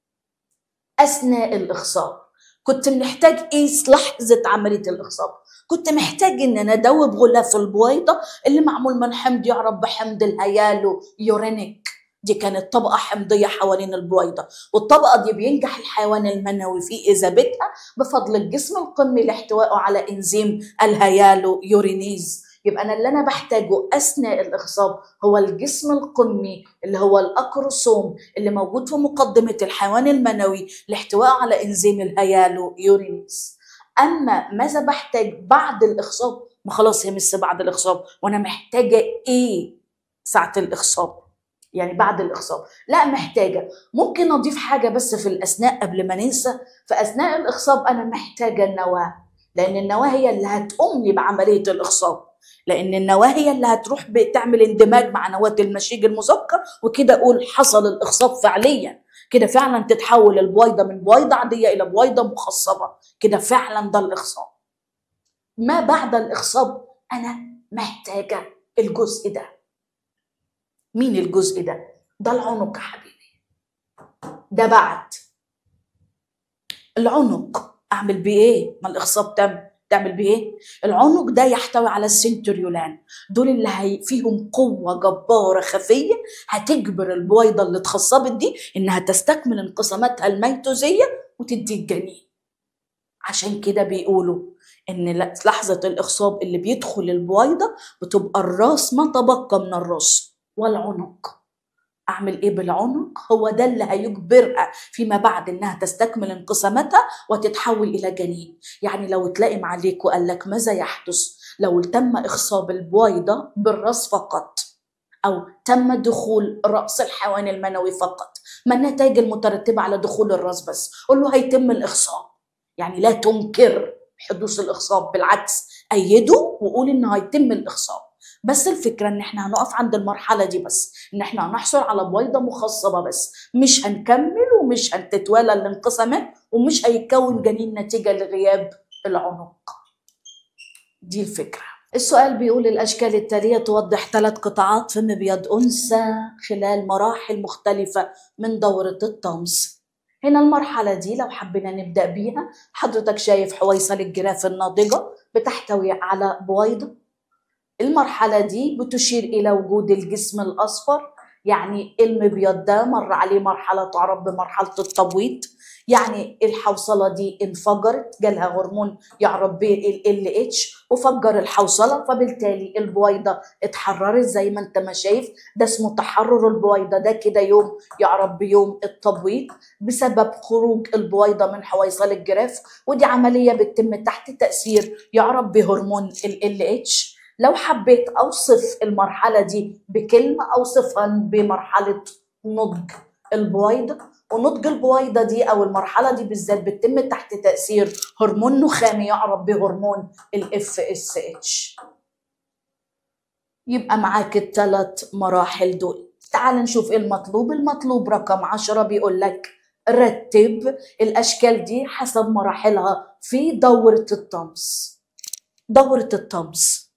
أثناء الإخصاب كنت محتاج قيس لحظة عملية الإخصاب كنت محتاج ان انا ادوب غلاف البويضه اللي معمول من حمض يعرف بحمض الهيالو يورينيك دي كانت طبقة حمضية حوالين البويضة والطبقة دي بينجح الحيوان المنوي في إذابتها بفضل الجسم القمي لاحتوائه على إنزيم الهيالو يورينيز يبقى أنا اللي أنا بحتاجه أثناء الإخصاب هو الجسم القمي اللي هو الأكروسوم اللي موجود في مقدمة الحيوان المنوي لاحتوائه على إنزيم الهيالو يورينيز اما ماذا بحتاج بعد الاخصاب ما خلاص هي مش بعد الاخصاب وانا محتاجه ايه ساعه الاخصاب يعني بعد الاخصاب لا محتاجه ممكن اضيف حاجه بس في الاثناء قبل ما ننسى في اثناء الاخصاب انا محتاجه النواه لان النواه هي اللي هتقوم لي بعمليه الاخصاب لان النواه هي اللي هتروح تعمل اندماج مع نواه المشيج المذكر وكده اقول حصل الاخصاب فعليا كده فعلا تتحول البويضه من بويضه عاديه الى بويضه مخصبه كده فعلا ده الاخصاب ما بعد الاخصاب انا محتاجه الجزء ده مين الجزء ده ده العنق يا حبيبي ده بعد العنق اعمل بيه ايه ما الاخصاب تم تعمل بيه ايه العنق ده يحتوي على السنتريولان دول اللي هي فيهم قوه جباره خفيه هتجبر البويضه اللي اتخصبت دي انها تستكمل انقساماتها الميتوزيه وتدي الجنين عشان كده بيقولوا ان لحظه الاخصاب اللي بيدخل البويضه بتبقى الراس ما تبقى من الراس والعنق اعمل ايه بالعنق هو ده اللي هيجبرها فيما بعد انها تستكمل انقساماتها وتتحول الى جنين يعني لو تلاقم عليك وقال لك ماذا يحدث لو تم اخصاب البويضه بالراس فقط او تم دخول راس الحيوان المنوي فقط ما النتائج المترتبه على دخول الراس بس قول له هيتم الاخصاب يعني لا تنكر حدوث الاخصاب بالعكس ايده وقول انه هيتم الاخصاب بس الفكرة ان احنا هنقف عند المرحلة دي بس ان احنا هنحصل على بويضة مخصبة بس مش هنكمل ومش هتتوالى الانقسامات ومش هيتكون جنين نتيجة لغياب العنق دي الفكرة السؤال بيقول الأشكال التالية توضح ثلاث قطاعات في مبيض أنثى خلال مراحل مختلفة من دورة الطمس هنا المرحلة دي لو حبينا نبدأ بيها حضرتك شايف حويصل الجراف الناضجة بتحتوي على بويضة المرحلة دي بتشير إلى وجود الجسم الأصفر يعني المبيض ده مر عليه مرحله تعرف بمرحله التبويض يعني الحوصله دي انفجرت جالها هرمون يعرف به ال اتش وفجر الحوصله فبالتالي البويضه اتحررت زي ما انت ما شايف ده اسمه تحرر البويضه ده كده يوم يعرف بيوم التبويض بسبب خروج البويضه من حويصل الجراف ودي عمليه بتتم تحت تاثير يعرف بهرمون ال اتش لو حبيت اوصف المرحله دي بكلمه اوصفها بمرحله نضج البويضه ونضج البويضه دي او المرحله دي بالذات بتتم تحت تاثير هرمون نخامي يعرف بهرمون الاف اس اتش يبقى معاك الثلاث مراحل دول تعال نشوف ايه المطلوب المطلوب رقم عشرة بيقول لك رتب الاشكال دي حسب مراحلها في دوره الطمس دوره الطمس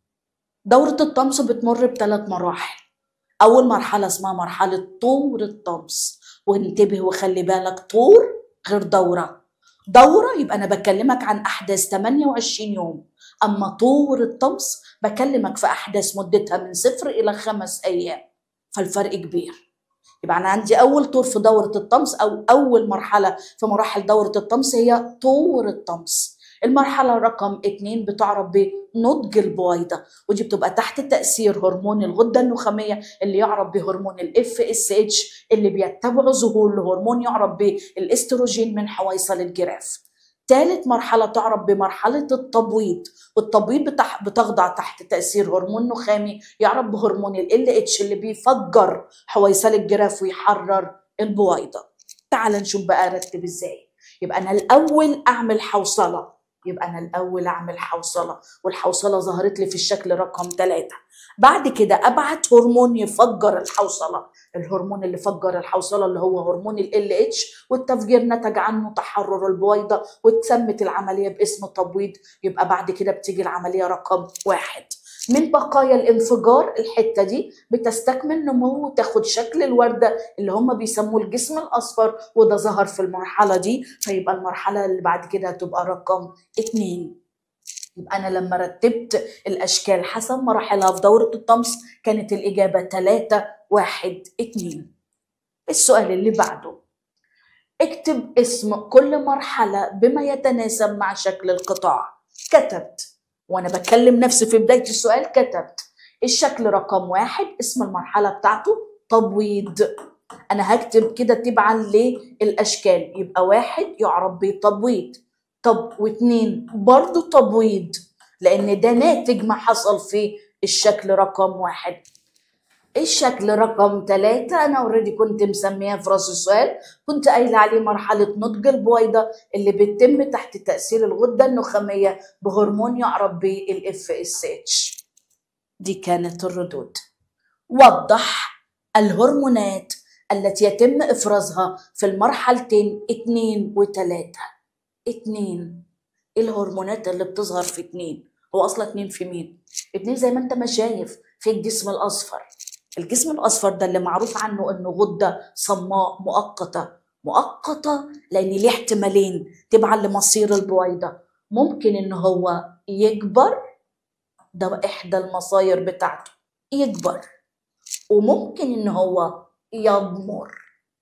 دورة الطمس بتمر بثلاث مراحل أول مرحلة اسمها مرحلة طور الطمس وانتبه وخلي بالك طور غير دورة دورة يبقى أنا بكلمك عن أحداث 28 يوم أما طور الطمس بكلمك في أحداث مدتها من صفر إلى خمس أيام فالفرق كبير يبقى أنا عندي أول طور في دورة الطمس أو أول مرحلة في مراحل دورة الطمس هي طور الطمس المرحلة رقم اتنين بتعرف بنضج البويضة ودي بتبقى تحت تأثير هرمون الغدة النخامية اللي يعرف بهرمون الاف اس اتش اللي بيتبع ظهور لهرمون يعرف بالاستروجين من حويصل الجراف ثالث مرحلة تعرف بمرحلة التبويض والتبويض بتح... بتخضع تحت تأثير هرمون نخامي يعرف بهرمون ال اتش اللي بيفجر حويصل الجراف ويحرر البويضة تعال نشوف بقى ارتب ازاي يبقى انا الاول اعمل حوصله يبقى انا الاول اعمل حوصله والحوصله ظهرت لي في الشكل رقم ثلاثة بعد كده ابعت هرمون يفجر الحوصله الهرمون اللي فجر الحوصله اللي هو هرمون ال اتش والتفجير نتج عنه تحرر البويضه واتسمت العمليه باسم التبويض يبقى بعد كده بتيجي العمليه رقم واحد من بقايا الانفجار الحته دي بتستكمل نمو وتاخد شكل الورده اللي هم بيسموه الجسم الاصفر وده ظهر في المرحله دي فيبقى المرحله اللي بعد كده هتبقى رقم اتنين يبقى انا لما رتبت الاشكال حسب مراحلها في دوره الطمس كانت الاجابه ثلاثة واحد اتنين السؤال اللي بعده اكتب اسم كل مرحله بما يتناسب مع شكل القطاع كتبت وانا بكلم نفسي في بدايه السؤال كتبت الشكل رقم واحد اسم المرحله بتاعته تبويض انا هكتب كده تبعا للاشكال يبقى واحد يعرف بتبويض طب واتنين برضو تبويض لان ده ناتج ما حصل في الشكل رقم واحد الشكل رقم ثلاثة أنا اوريدي كنت مسميها في راس السؤال كنت قايلة عليه مرحلة نضج البويضة اللي بتتم تحت تأثير الغدة النخامية بهرمون يعرف بالاف اس اتش دي كانت الردود وضح الهرمونات التي يتم إفرازها في المرحلتين اتنين وتلاتة اتنين ايه الهرمونات اللي بتظهر في اتنين هو اصلا اتنين في مين اتنين زي ما انت ما شايف في الجسم الاصفر الجسم الاصفر ده اللي معروف عنه انه غده صماء مؤقته مؤقته لان ليه احتمالين تبعا لمصير البويضه ممكن ان هو يكبر ده احدى المصاير بتاعته يكبر وممكن ان هو يضمر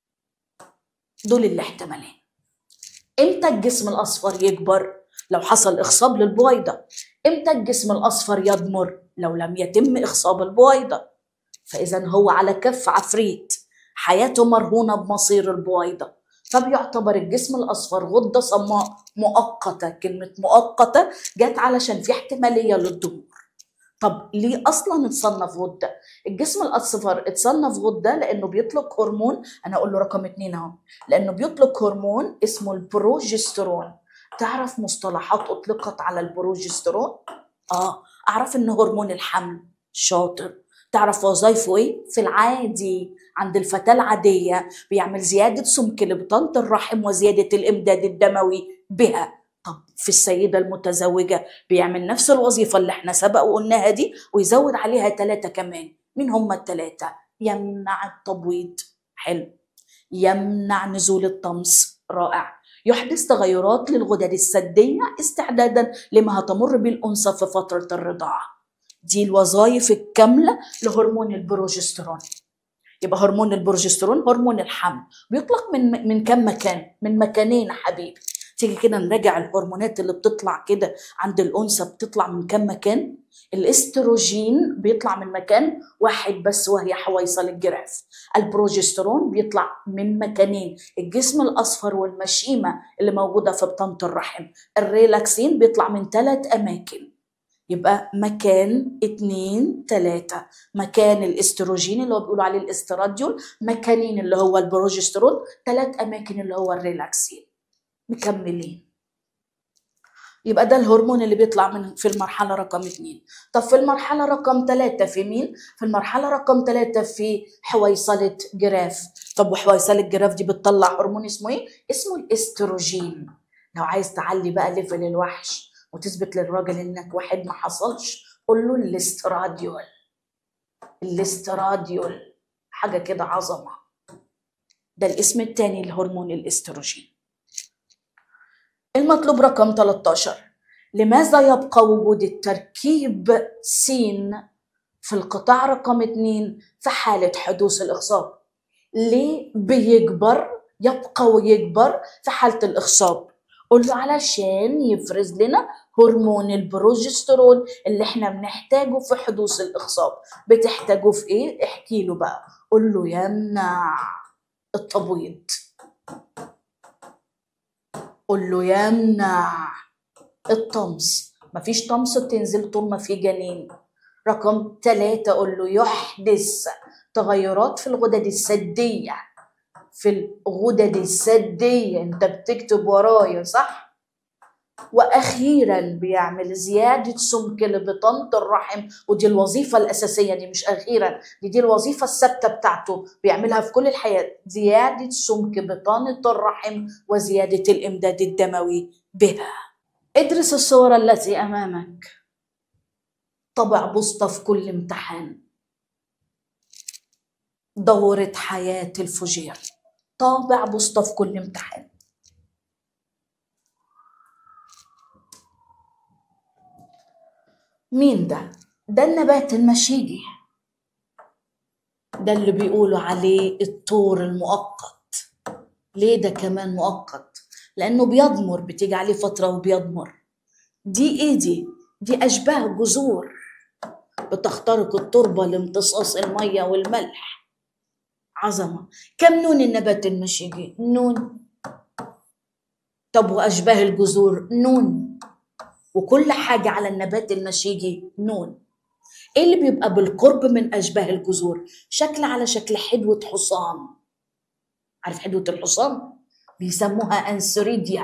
دول الاحتمالين امتى الجسم الاصفر يكبر لو حصل اخصاب للبويضه امتى الجسم الاصفر يضمر لو لم يتم اخصاب البويضه فاذا هو على كف عفريت حياته مرهونه بمصير البويضه فبيعتبر الجسم الاصفر غده صماء مؤقته كلمه مؤقته جت علشان في احتماليه للضمور طب ليه اصلا اتصنف غده الجسم الاصفر اتصنف غده لانه بيطلق هرمون انا اقول له رقم اتنين اهو لانه بيطلق هرمون اسمه البروجسترون تعرف مصطلحات اطلقت على البروجسترون اه اعرف انه هرمون الحمل شاطر تعرف وظايفه ايه في العادي عند الفتاه العاديه بيعمل زياده سمك لبطانه الرحم وزياده الامداد الدموي بها طب في السيدة المتزوجة بيعمل نفس الوظيفة اللي احنا سبق وقلناها دي ويزود عليها ثلاثة كمان مين هم الثلاثة؟ يمنع التبويض حلو يمنع نزول الطمس رائع يحدث تغيرات للغدد السدية استعدادا لما هتمر به الأنثى في فترة الرضاعة دي الوظائف الكاملة لهرمون البروجسترون يبقى هرمون البروجسترون هرمون الحمل بيطلق من من كم مكان من مكانين يا حبيبي تيجي كده نراجع الهرمونات اللي بتطلع كده عند الانثى بتطلع من كم مكان الاستروجين بيطلع من مكان واحد بس وهي حويصل الجراف البروجسترون بيطلع من مكانين الجسم الاصفر والمشيمه اللي موجوده في بطانه الرحم الريلاكسين بيطلع من ثلاث اماكن يبقى مكان اتنين تلاتة مكان الاستروجين اللي هو بيقولوا عليه الاستراديول مكانين اللي هو البروجسترون تلات اماكن اللي هو الريلاكسين مكملين يبقى ده الهرمون اللي بيطلع من في المرحله رقم اتنين طب في المرحله رقم ثلاثة في مين في المرحله رقم ثلاثة في حويصله جراف طب وحويصله جراف دي بتطلع هرمون اسمه ايه اسمه الاستروجين لو عايز تعلي بقى ليفل الوحش وتثبت للراجل انك واحد ما حصلش قول له الاستراديول الاستراديول حاجه كده عظمه ده الاسم الثاني لهرمون الاستروجين المطلوب رقم 13 لماذا يبقى وجود التركيب س في القطاع رقم 2 في حالة حدوث الإخصاب ليه بيكبر يبقى ويكبر في حالة الإخصاب قول له علشان يفرز لنا هرمون البروجسترون اللي احنا بنحتاجه في حدوث الإخصاب بتحتاجه في ايه احكي له بقى قول له يمنع التبويض قول له يمنع الطمس مفيش طمس تنزل طول ما في جنين رقم ثلاثة قول له يحدث تغيرات في الغدد السدية في الغدد السدية انت بتكتب ورايا صح؟ واخيرا بيعمل زياده سمك لبطانه الرحم ودي الوظيفه الاساسيه دي مش اخيرا دي دي الوظيفه الثابته بتاعته بيعملها في كل الحياه زياده سمك بطانه الرحم وزياده الامداد الدموي بها ادرس الصور التي امامك طبع بوسطه في كل امتحان دورة حياة الفجير طابع بوسطة في كل امتحان مين ده؟ ده النبات المشيجي ده اللي بيقولوا عليه الطور المؤقت ليه ده كمان مؤقت؟ لأنه بيضمر بتيجي عليه فترة وبيضمر دي إيه دي؟ دي أشباه جذور بتخترق التربة لامتصاص المية والملح عظمة كم نون النبات المشيجي؟ نون طب وأشباه الجذور؟ نون وكل حاجة على النبات المشيجي نون ايه اللي بيبقى بالقرب من اشباه الجذور شكل على شكل حدوة حصان عارف حدوة الحصان بيسموها انسريديا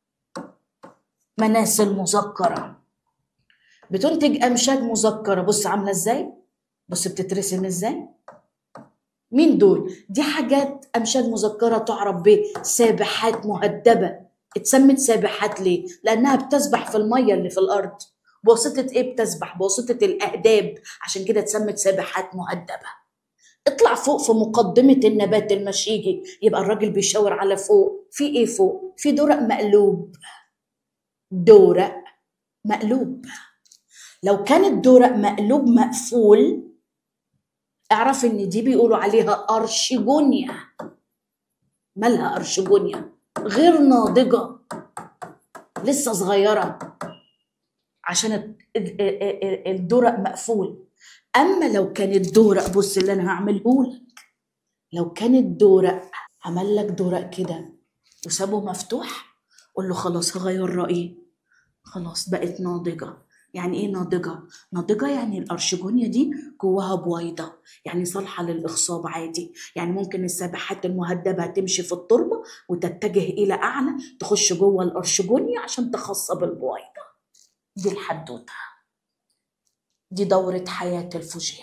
مناسل مذكرة بتنتج امشاج مذكرة بص عاملة ازاي بص بتترسم ازاي مين دول دي حاجات امشاج مذكرة تعرف بسابحات مهدبة اتسمت سابحات ليه؟ لأنها بتسبح في المية اللي في الأرض بواسطة إيه بتسبح؟ بواسطة الأهداب عشان كده اتسمت سابحات مهدبة اطلع فوق في مقدمة النبات المشيجي يبقى الراجل بيشاور على فوق في إيه فوق؟ في دورق مقلوب دورق مقلوب لو كان الدورق مقلوب مقفول اعرف ان دي بيقولوا عليها ارشيجونيا مالها ارشيجونيا غير ناضجة لسه صغيرة عشان الدورق مقفول أما لو كان الدورق بص اللي أنا هعمله لك لو كان الدورق عمل لك دورق كده وسابه مفتوح قول له خلاص هغير رأيي خلاص بقت ناضجة يعني ايه ناضجة؟ ناضجة يعني الأرشجونيا دي جواها بويضة يعني صالحة للإخصاب عادي يعني ممكن السابحات المهدبة تمشي في التربة وتتجه إلى أعلى تخش جوه الأرشجونيا عشان تخصب البويضة دي الحدوتة دي دورة حياة الفجير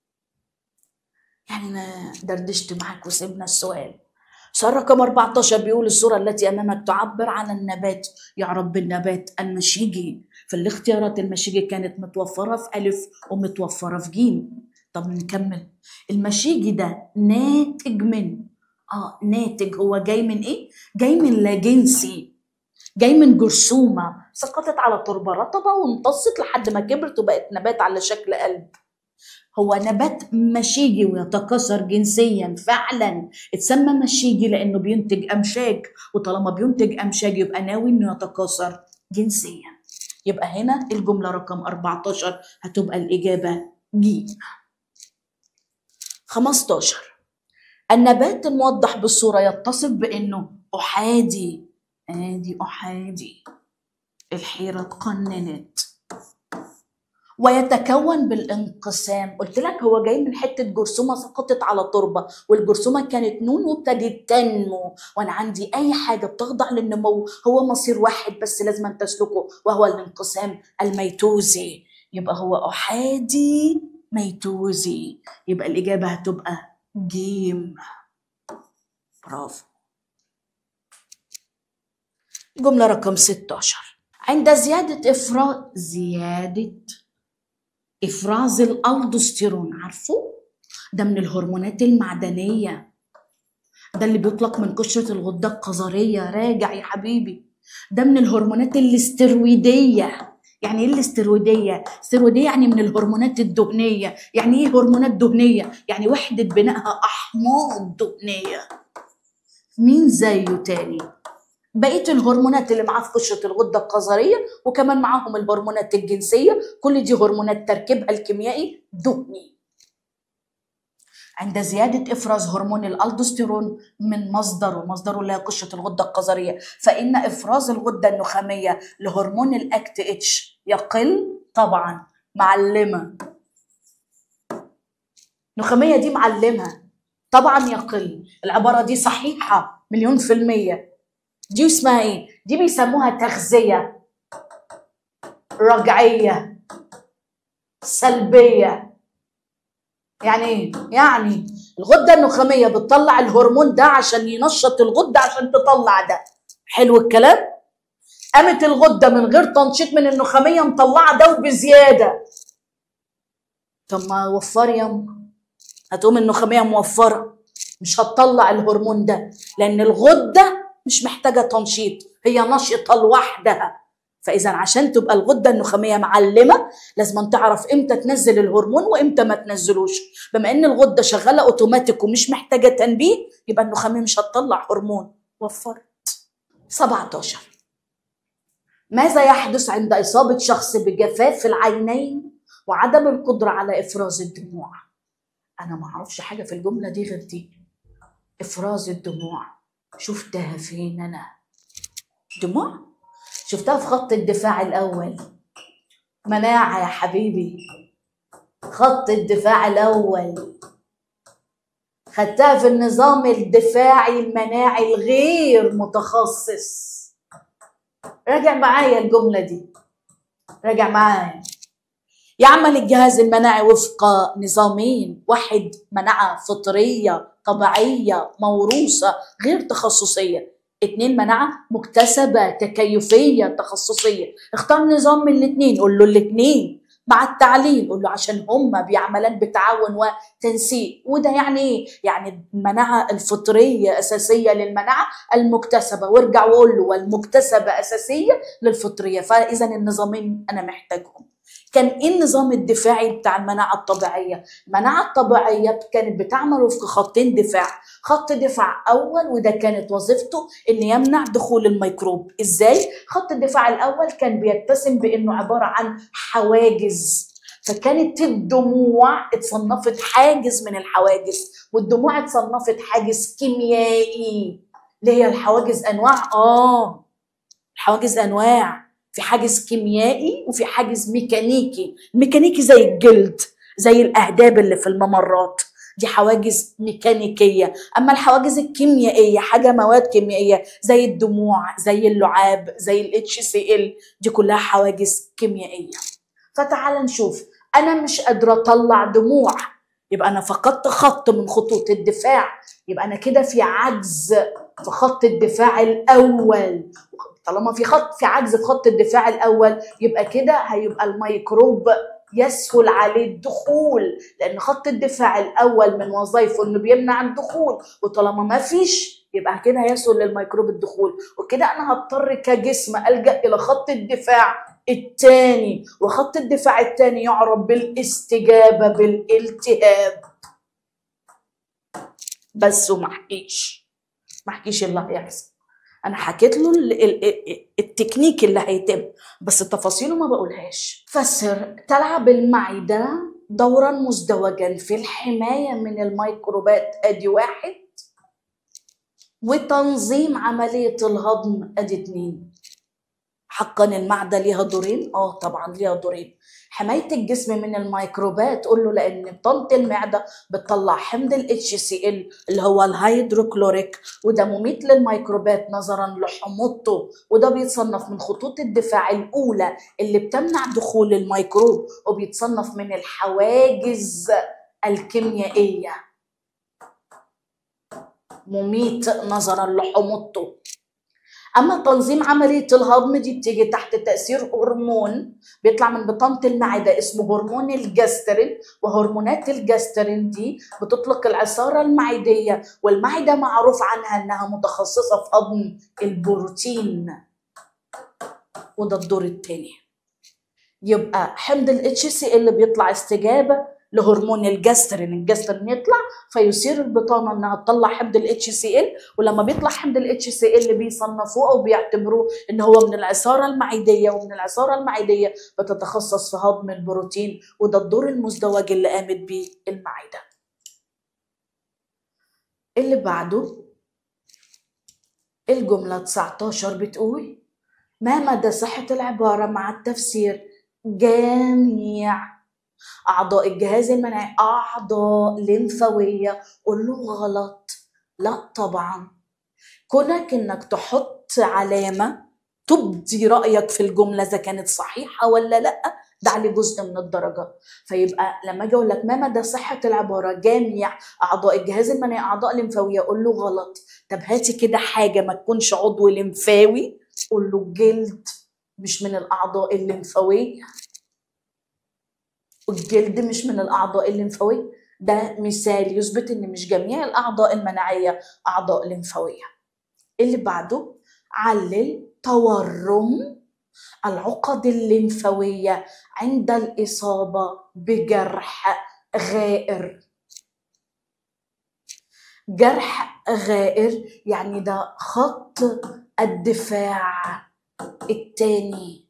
يعني أنا دردشت معاك وسيبنا السؤال سؤال رقم 14 بيقول الصورة التي أمامك تعبر عن النبات يعرف بالنبات المشيجي في الاختيارات المشيجي كانت متوفرة في ألف ومتوفرة في جيم طب نكمل المشيجي ده ناتج من اه ناتج هو جاي من ايه؟ جاي من لا جنسي جاي من جرثومة سقطت على تربة رطبة وامتصت لحد ما كبرت وبقت نبات على شكل قلب هو نبات مشيجي ويتكاثر جنسيا فعلا اتسمى مشيجي لانه بينتج امشاج وطالما بينتج امشاج يبقى ناوي انه يتكاثر جنسيا يبقى هنا الجمله رقم 14 هتبقى الاجابه ج 15 النبات الموضح بالصوره يتصف بانه احادي ادي احادي الحيره اتقننت ويتكون بالانقسام قلت لك هو جاي من حته جرثومه سقطت على تربه والجرثومه كانت نون وابتدت تنمو وانا عندي اي حاجه بتخضع للنمو هو مصير واحد بس لازم أن تسلكه وهو الانقسام الميتوزي يبقى هو احادي ميتوزي يبقى الاجابه هتبقى جيم برافو جمله رقم 16 عند زياده افراز زياده افراز الالدوستيرون عارفه ده من الهرمونات المعدنيه ده اللي بيطلق من قشره الغده القذريه راجع يا حبيبي ده من الهرمونات الاسترويديه يعني ايه الاسترويديه استرويديه يعني من الهرمونات الدهنيه يعني ايه هرمونات دهنيه يعني وحده بنائها احماض دهنيه مين زيه تاني بقيه الهرمونات اللي معاه في قشره الغده القذريه وكمان معاهم الهرمونات الجنسيه كل دي هرمونات تركيبها الكيميائي دهني عند زيادة إفراز هرمون الألدوستيرون من مصدره مصدره اللي هي قشرة الغدة القذرية فإن إفراز الغدة النخامية لهرمون الأكت اتش يقل طبعا معلمة النخامية دي معلمة طبعا يقل العبارة دي صحيحة مليون في المية دي اسمها ايه؟ دي بيسموها تغذية رجعية سلبية يعني ايه؟ يعني الغدة النخامية بتطلع الهرمون ده عشان ينشط الغدة عشان تطلع ده حلو الكلام؟ قامت الغدة من غير تنشيط من النخامية مطلعة ده وبزيادة طب ما وفر يا هتقوم النخامية موفرة مش هتطلع الهرمون ده لأن الغدة مش محتاجه تنشيط هي نشطه لوحدها فاذا عشان تبقى الغده النخاميه معلمه لازم تعرف امتى تنزل الهرمون وامتى ما تنزلوش بما ان الغده شغاله اوتوماتيك ومش محتاجه تنبيه يبقى النخاميه مش هتطلع هرمون وفرت 17 ماذا يحدث عند اصابه شخص بجفاف العينين وعدم القدره على افراز الدموع انا ما اعرفش حاجه في الجمله دي غير دي افراز الدموع شفتها فين انا دموع شفتها في خط الدفاع الاول مناعه يا حبيبي خط الدفاع الاول خدتها في النظام الدفاعي المناعي الغير متخصص راجع معايا الجمله دي راجع معايا يعمل الجهاز المناعي وفق نظامين واحد مناعة فطرية طبيعية موروثة غير تخصصية اتنين مناعة مكتسبة تكيفية تخصصية اختار نظام من الاتنين قول له الاتنين مع التعليم قول له عشان هما بيعملان بتعاون وتنسيق وده يعني ايه يعني المناعة الفطرية أساسية للمناعة المكتسبة وارجع وقول له والمكتسبة أساسية للفطرية فإذا النظامين أنا محتاجهم كان ايه النظام الدفاعي بتاع المناعه الطبيعيه؟ المناعه الطبيعيه كانت بتعمل وفق خطين دفاع، خط دفاع اول وده كانت وظيفته ان يمنع دخول الميكروب، ازاي؟ خط الدفاع الاول كان بيتسم بانه عباره عن حواجز فكانت الدموع اتصنفت حاجز من الحواجز والدموع اتصنفت حاجز كيميائي اللي هي الحواجز انواع اه الحواجز انواع في حاجز كيميائي وفي حاجز ميكانيكي الميكانيكي زي الجلد زي الاهداب اللي في الممرات دي حواجز ميكانيكيه اما الحواجز الكيميائيه حاجه مواد كيميائيه زي الدموع زي اللعاب زي الاتش سي ال دي كلها حواجز كيميائيه فتعال نشوف انا مش قادره اطلع دموع يبقى انا فقدت خط من خطوط الدفاع يبقى انا كده في عجز في خط الدفاع الاول طالما في خط في عجز في خط الدفاع الاول يبقى كده هيبقى الميكروب يسهل عليه الدخول لان خط الدفاع الاول من وظائفه انه بيمنع الدخول وطالما ما فيش يبقى كده هيسهل للميكروب الدخول وكده انا هضطر كجسم الجا الى خط الدفاع الثاني وخط الدفاع الثاني يعرف بالاستجابه بالالتهاب بس وما احكيش ما احكيش اللي هيحصل انا حكيت له التكنيك اللي هيتم بس تفاصيله ما بقولهاش فسر تلعب المعده دورا مزدوجا في الحمايه من الميكروبات ادي واحد وتنظيم عمليه الهضم ادي اتنين حقا المعده ليها دورين اه طبعا ليها دورين حمايه الجسم من الميكروبات قول له لان بطانه المعده بتطلع حمض الاتش سي ال اللي هو الهيدروكلوريك وده مميت للميكروبات نظرا لحموضته وده بيتصنف من خطوط الدفاع الاولى اللي بتمنع دخول الميكروب وبيتصنف من الحواجز الكيميائيه مميت نظرا لحموضته اما تنظيم عمليه الهضم دي بتيجي تحت تاثير هرمون بيطلع من بطانه المعده اسمه هرمون الجسترين وهرمونات الجسترين دي بتطلق العصاره المعديه والمعده معروف عنها انها متخصصه في هضم البروتين وده الدور الثاني يبقى حمض الاتش سي ال بيطلع استجابه لهرمون الجسترين الجسترين يطلع فيثير البطانه انها تطلع حمض الاتش سي ال ولما بيطلع حمض الاتش سي ال بيصنفوه او بيعتبروه ان هو من العصاره المعديه ومن العصاره المعديه بتتخصص في هضم البروتين وده الدور المزدوج اللي قامت بيه المعده اللي بعده الجملة 19 بتقول ما مدى صحة العبارة مع التفسير جميع أعضاء الجهاز المناعي أعضاء لمفاوية قول له غلط لا طبعا كونك إنك تحط علامة تبدي رأيك في الجملة إذا كانت صحيحة ولا لأ ده عليه جزء من الدرجة فيبقى لما أجي أقول لك ما مدى صحة العبارة جميع أعضاء الجهاز المناعي أعضاء لمفاوية قول له غلط طب هاتي كده حاجة ما تكونش عضو لمفاوي قول له جلد مش من الأعضاء الليمفاوية الجلد مش من الاعضاء الليمفاويه ده مثال يثبت ان مش جميع الاعضاء المناعيه اعضاء ليمفاويه اللي بعده علل تورم العقد الليمفاويه عند الاصابه بجرح غائر جرح غائر يعني ده خط الدفاع الثاني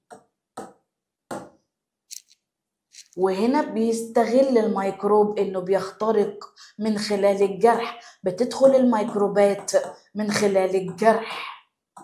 وهنا بيستغل الميكروب انه بيخترق من خلال الجرح بتدخل الميكروبات من خلال الجرح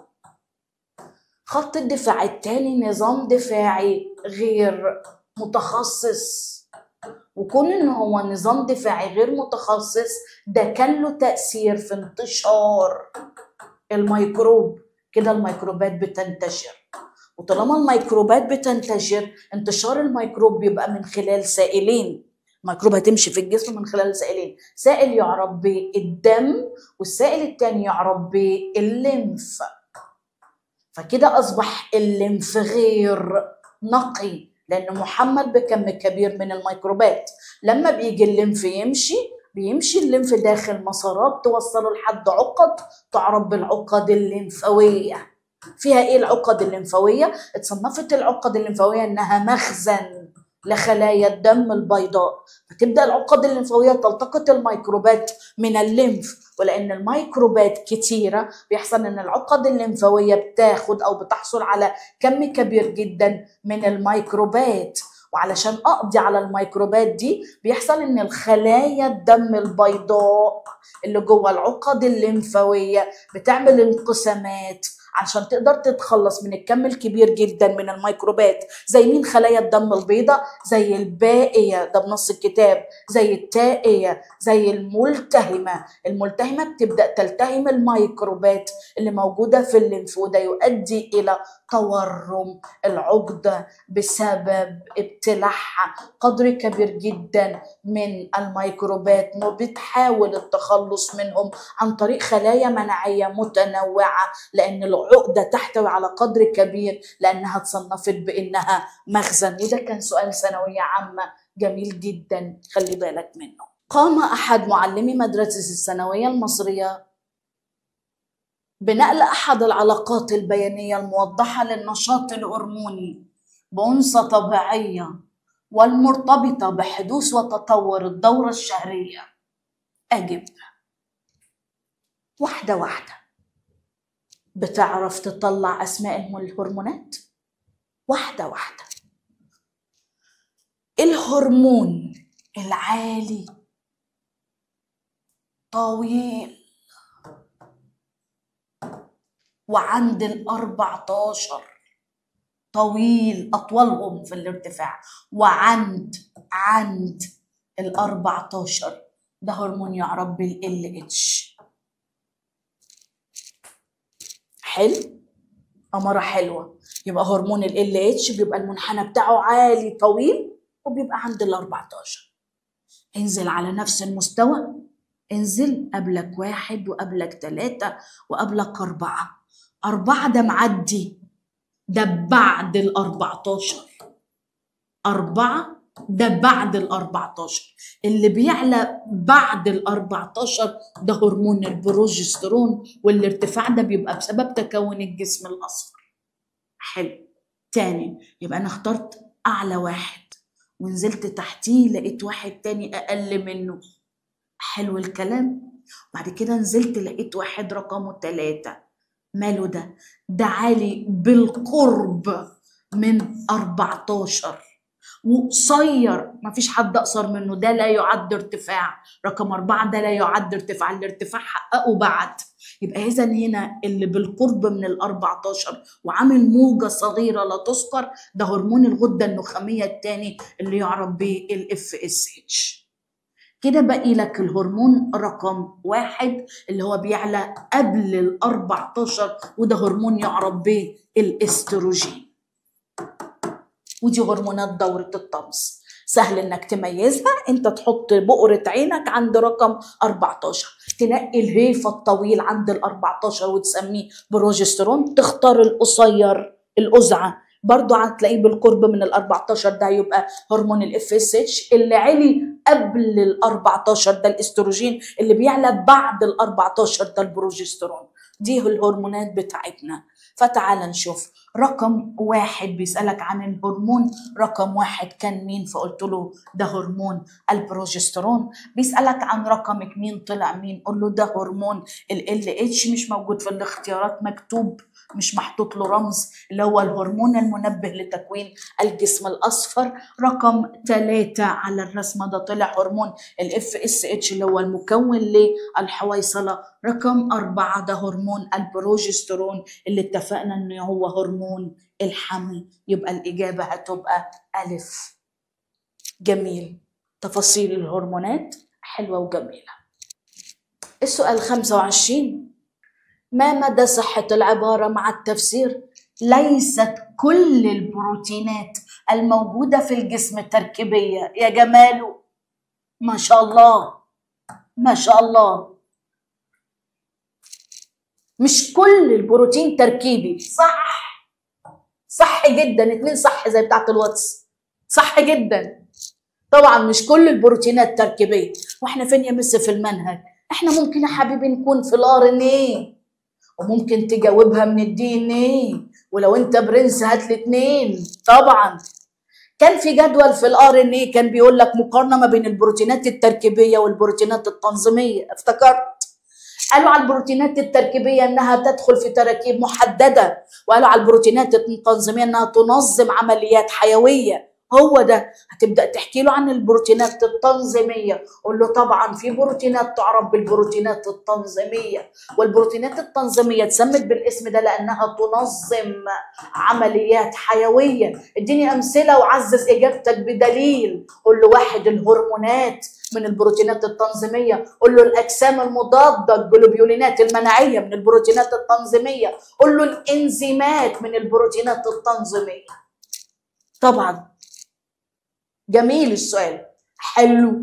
خط الدفاع الثاني نظام دفاعي غير متخصص وكون ان هو نظام دفاعي غير متخصص ده كان له تأثير في انتشار الميكروب كده الميكروبات بتنتشر وطالما الميكروبات بتنتشر انتشار الميكروب بيبقى من خلال سائلين الميكروب هتمشي في الجسم من خلال سائلين سائل يعرف بالدم والسائل الثاني يعرف بالليمف فكده اصبح الليمف غير نقي لانه محمل بكم كبير من الميكروبات لما بيجي الليمف يمشي بيمشي الليمف داخل مسارات توصله لحد عقد تعرف بالعقد الليمفاويه فيها ايه العقد الليمفاويه اتصنفت العقد الليمفاويه انها مخزن لخلايا الدم البيضاء فتبدا العقد الليمفاويه تلتقط الميكروبات من الليمف ولان الميكروبات كتيره بيحصل ان العقد الليمفاويه بتاخد او بتحصل على كم كبير جدا من الميكروبات وعلشان اقضي على الميكروبات دي بيحصل ان الخلايا الدم البيضاء اللي جوه العقد الليمفاويه بتعمل انقسامات عشان تقدر تتخلص من الكم الكبير جدا من الميكروبات زي مين خلايا الدم البيضاء زي البائية ده بنص الكتاب زي التائية زي الملتهمة الملتهمة بتبدأ تلتهم الميكروبات اللي موجودة في الليمف وده يؤدي إلى تورم العقدة بسبب ابتلاعها قدر كبير جدا من الميكروبات وبتحاول التخلص منهم عن طريق خلايا مناعية متنوعة لأن العقدة تحتوي على قدر كبير لأنها تصنفت بأنها مخزن وده كان سؤال ثانوية عامة جميل جدا خلي بالك منه قام أحد معلمي مدرسة الثانوية المصرية بنقل أحد العلاقات البيانية الموضحة للنشاط الهرموني بأنثى طبيعية والمرتبطة بحدوث وتطور الدورة الشهرية أجب واحدة واحدة بتعرف تطلع أسماء الهرمونات واحدة واحدة الهرمون العالي طويل وعند الأربعتاشر طويل أطولهم في الارتفاع وعند عند الأربعتاشر ده هرمون يعرف بال اتش حلو أمارة حلوة يبقى هرمون ال اتش بيبقى المنحنى بتاعه عالي طويل وبيبقى عند ال 14 انزل على نفس المستوى انزل قبلك واحد وقبلك ثلاثة وقبلك أربعة أربعة ده معدي ده بعد ال 14 أربعة ده بعد ال 14 اللي بيعلى بعد ال 14 ده هرمون البروجسترون والارتفاع ده بيبقى بسبب تكون الجسم الأصفر حلو تاني يبقى أنا اخترت أعلى واحد ونزلت تحتيه لقيت واحد تاني أقل منه حلو الكلام بعد كده نزلت لقيت واحد رقمه تلاتة ماله ده ده عالي بالقرب من 14 وقصير ما فيش حد اقصر منه ده لا يعد ارتفاع رقم أربعة ده لا يعد ارتفاع الارتفاع حققه بعد يبقى إذا هنا اللي بالقرب من ال 14 وعامل موجة صغيرة لا تذكر ده هرمون الغدة النخامية الثاني اللي يعرف بالاف اس اتش كده باقي لك الهرمون رقم واحد اللي هو بيعلى قبل ال 14 وده هرمون يعرف بالاستروجين ودي هرمونات دورة الطمس سهل انك تميزها انت تحط بقرة عينك عند رقم 14 تنقي الهيفة الطويل عند ال 14 وتسميه بروجسترون تختار القصير الأزعة برضو هتلاقيه بالقرب من ال 14 ده يبقى هرمون الاف اس اتش اللي علي قبل ال 14 ده الاستروجين اللي بيعلى بعد ال 14 ده البروجسترون دي الهرمونات بتاعتنا فتعال نشوف رقم واحد بيسألك عن الهرمون رقم واحد كان مين فقلت له ده هرمون البروجسترون بيسألك عن رقم اتنين طلع مين قول له ده هرمون ال اتش مش موجود في الاختيارات مكتوب مش محطوط له رمز اللي هو الهرمون المنبه لتكوين الجسم الأصفر رقم ثلاثة على الرسمة ده طلع هرمون الاف اس اتش اللي هو المكون للحويصلة رقم أربعة ده هرمون البروجسترون اللي اتفقنا إنه هو هرمون الحمل يبقى الإجابة هتبقى ألف جميل تفاصيل الهرمونات حلوة وجميلة السؤال 25 ما مدى صحة العبارة مع التفسير ليست كل البروتينات الموجودة في الجسم تركيبية يا جماله ما شاء الله ما شاء الله مش كل البروتين تركيبي صح صح جدا اتنين صح زي بتاعت الواتس صح جدا طبعا مش كل البروتينات تركيبيه واحنا فين يا مس في المنهج احنا ممكن يا حبيبي نكون في الار ان ايه وممكن تجاوبها من الدي ان ايه ولو انت برنس هات لي اتنين طبعا كان في جدول في الار ان ايه كان بيقول لك مقارنه ما بين البروتينات التركيبيه والبروتينات التنظيميه افتكرت قالوا على البروتينات التركيبيه انها تدخل في تراكيب محدده وقالوا على البروتينات التنظيميه انها تنظم عمليات حيويه هو ده هتبدا تحكي له عن البروتينات التنظيميه قول له طبعا في بروتينات تعرف بالبروتينات التنظيميه والبروتينات التنظيميه اتسمت بالاسم ده لانها تنظم عمليات حيويه اديني امثله وعزز اجابتك بدليل قول له واحد الهرمونات من البروتينات التنظيميه قول له الاجسام المضاده الجلوبيولينات المناعيه من البروتينات التنظيميه قول له الانزيمات من البروتينات التنظيميه طبعا جميل السؤال حلو